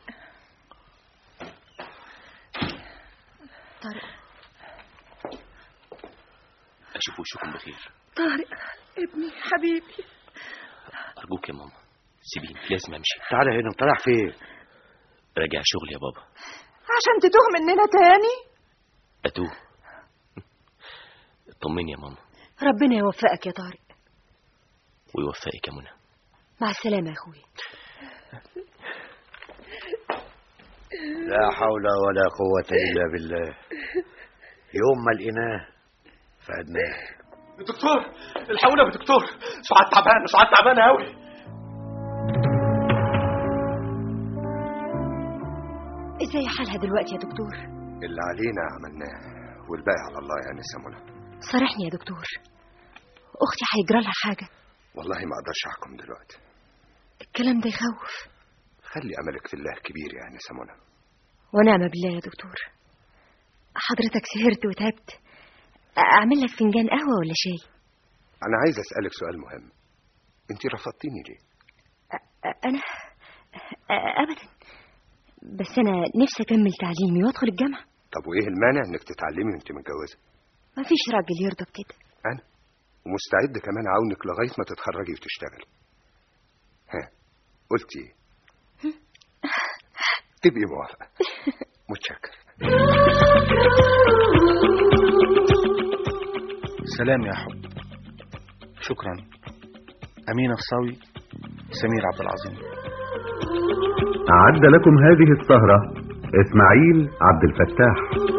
طارق اشوف وشكم بخير طارق ابني حبيبي ارجوك يا ماما سيبيني لازم امشي تعالى هنا انت رايح فين راجع شغل يا بابا عشان تتوه مننا تاني اتوه طمني يا ماما ربنا يوفقك يا طارق ويوفقك يا منى مع السلامه يا اخويا لا حول ولا قوه الا بالله يوم ما لقيناه فقدناه دكتور الحقونا يا دكتور سعاد تعبانه سعاد تعبانه قوي ازاي حالها دلوقتي يا دكتور اللي علينا عملناه والباقي على الله يا انسه منى صارحني يا دكتور اختي هيجرى لها حاجه والله ما اقدرش احكم دلوقتي الكلام ده يخوف خلي املك في الله كبير يا انسه منى ونعم بالله يا دكتور حضرتك سهرت وتعبت اعمل لك فنجان قهوه ولا شاي انا عايز اسالك سؤال مهم انت رفضتيني ليه انا ابدا بس انا نفسي اكمل تعليمي وادخل الجامعه طب وايه المانع انك تتعلمي وانت متجوزه ما فيش راجل يرضى بكده انا ومستعد كمان اعاونك لغايه ما تتخرجي وتشتغلي ها قلتي ايه تبقي موافقه متشكر سلام يا حب شكرا أمين الصاوي سمير عبد العظيم أعد لكم هذه السهرة إسماعيل عبد الفتاح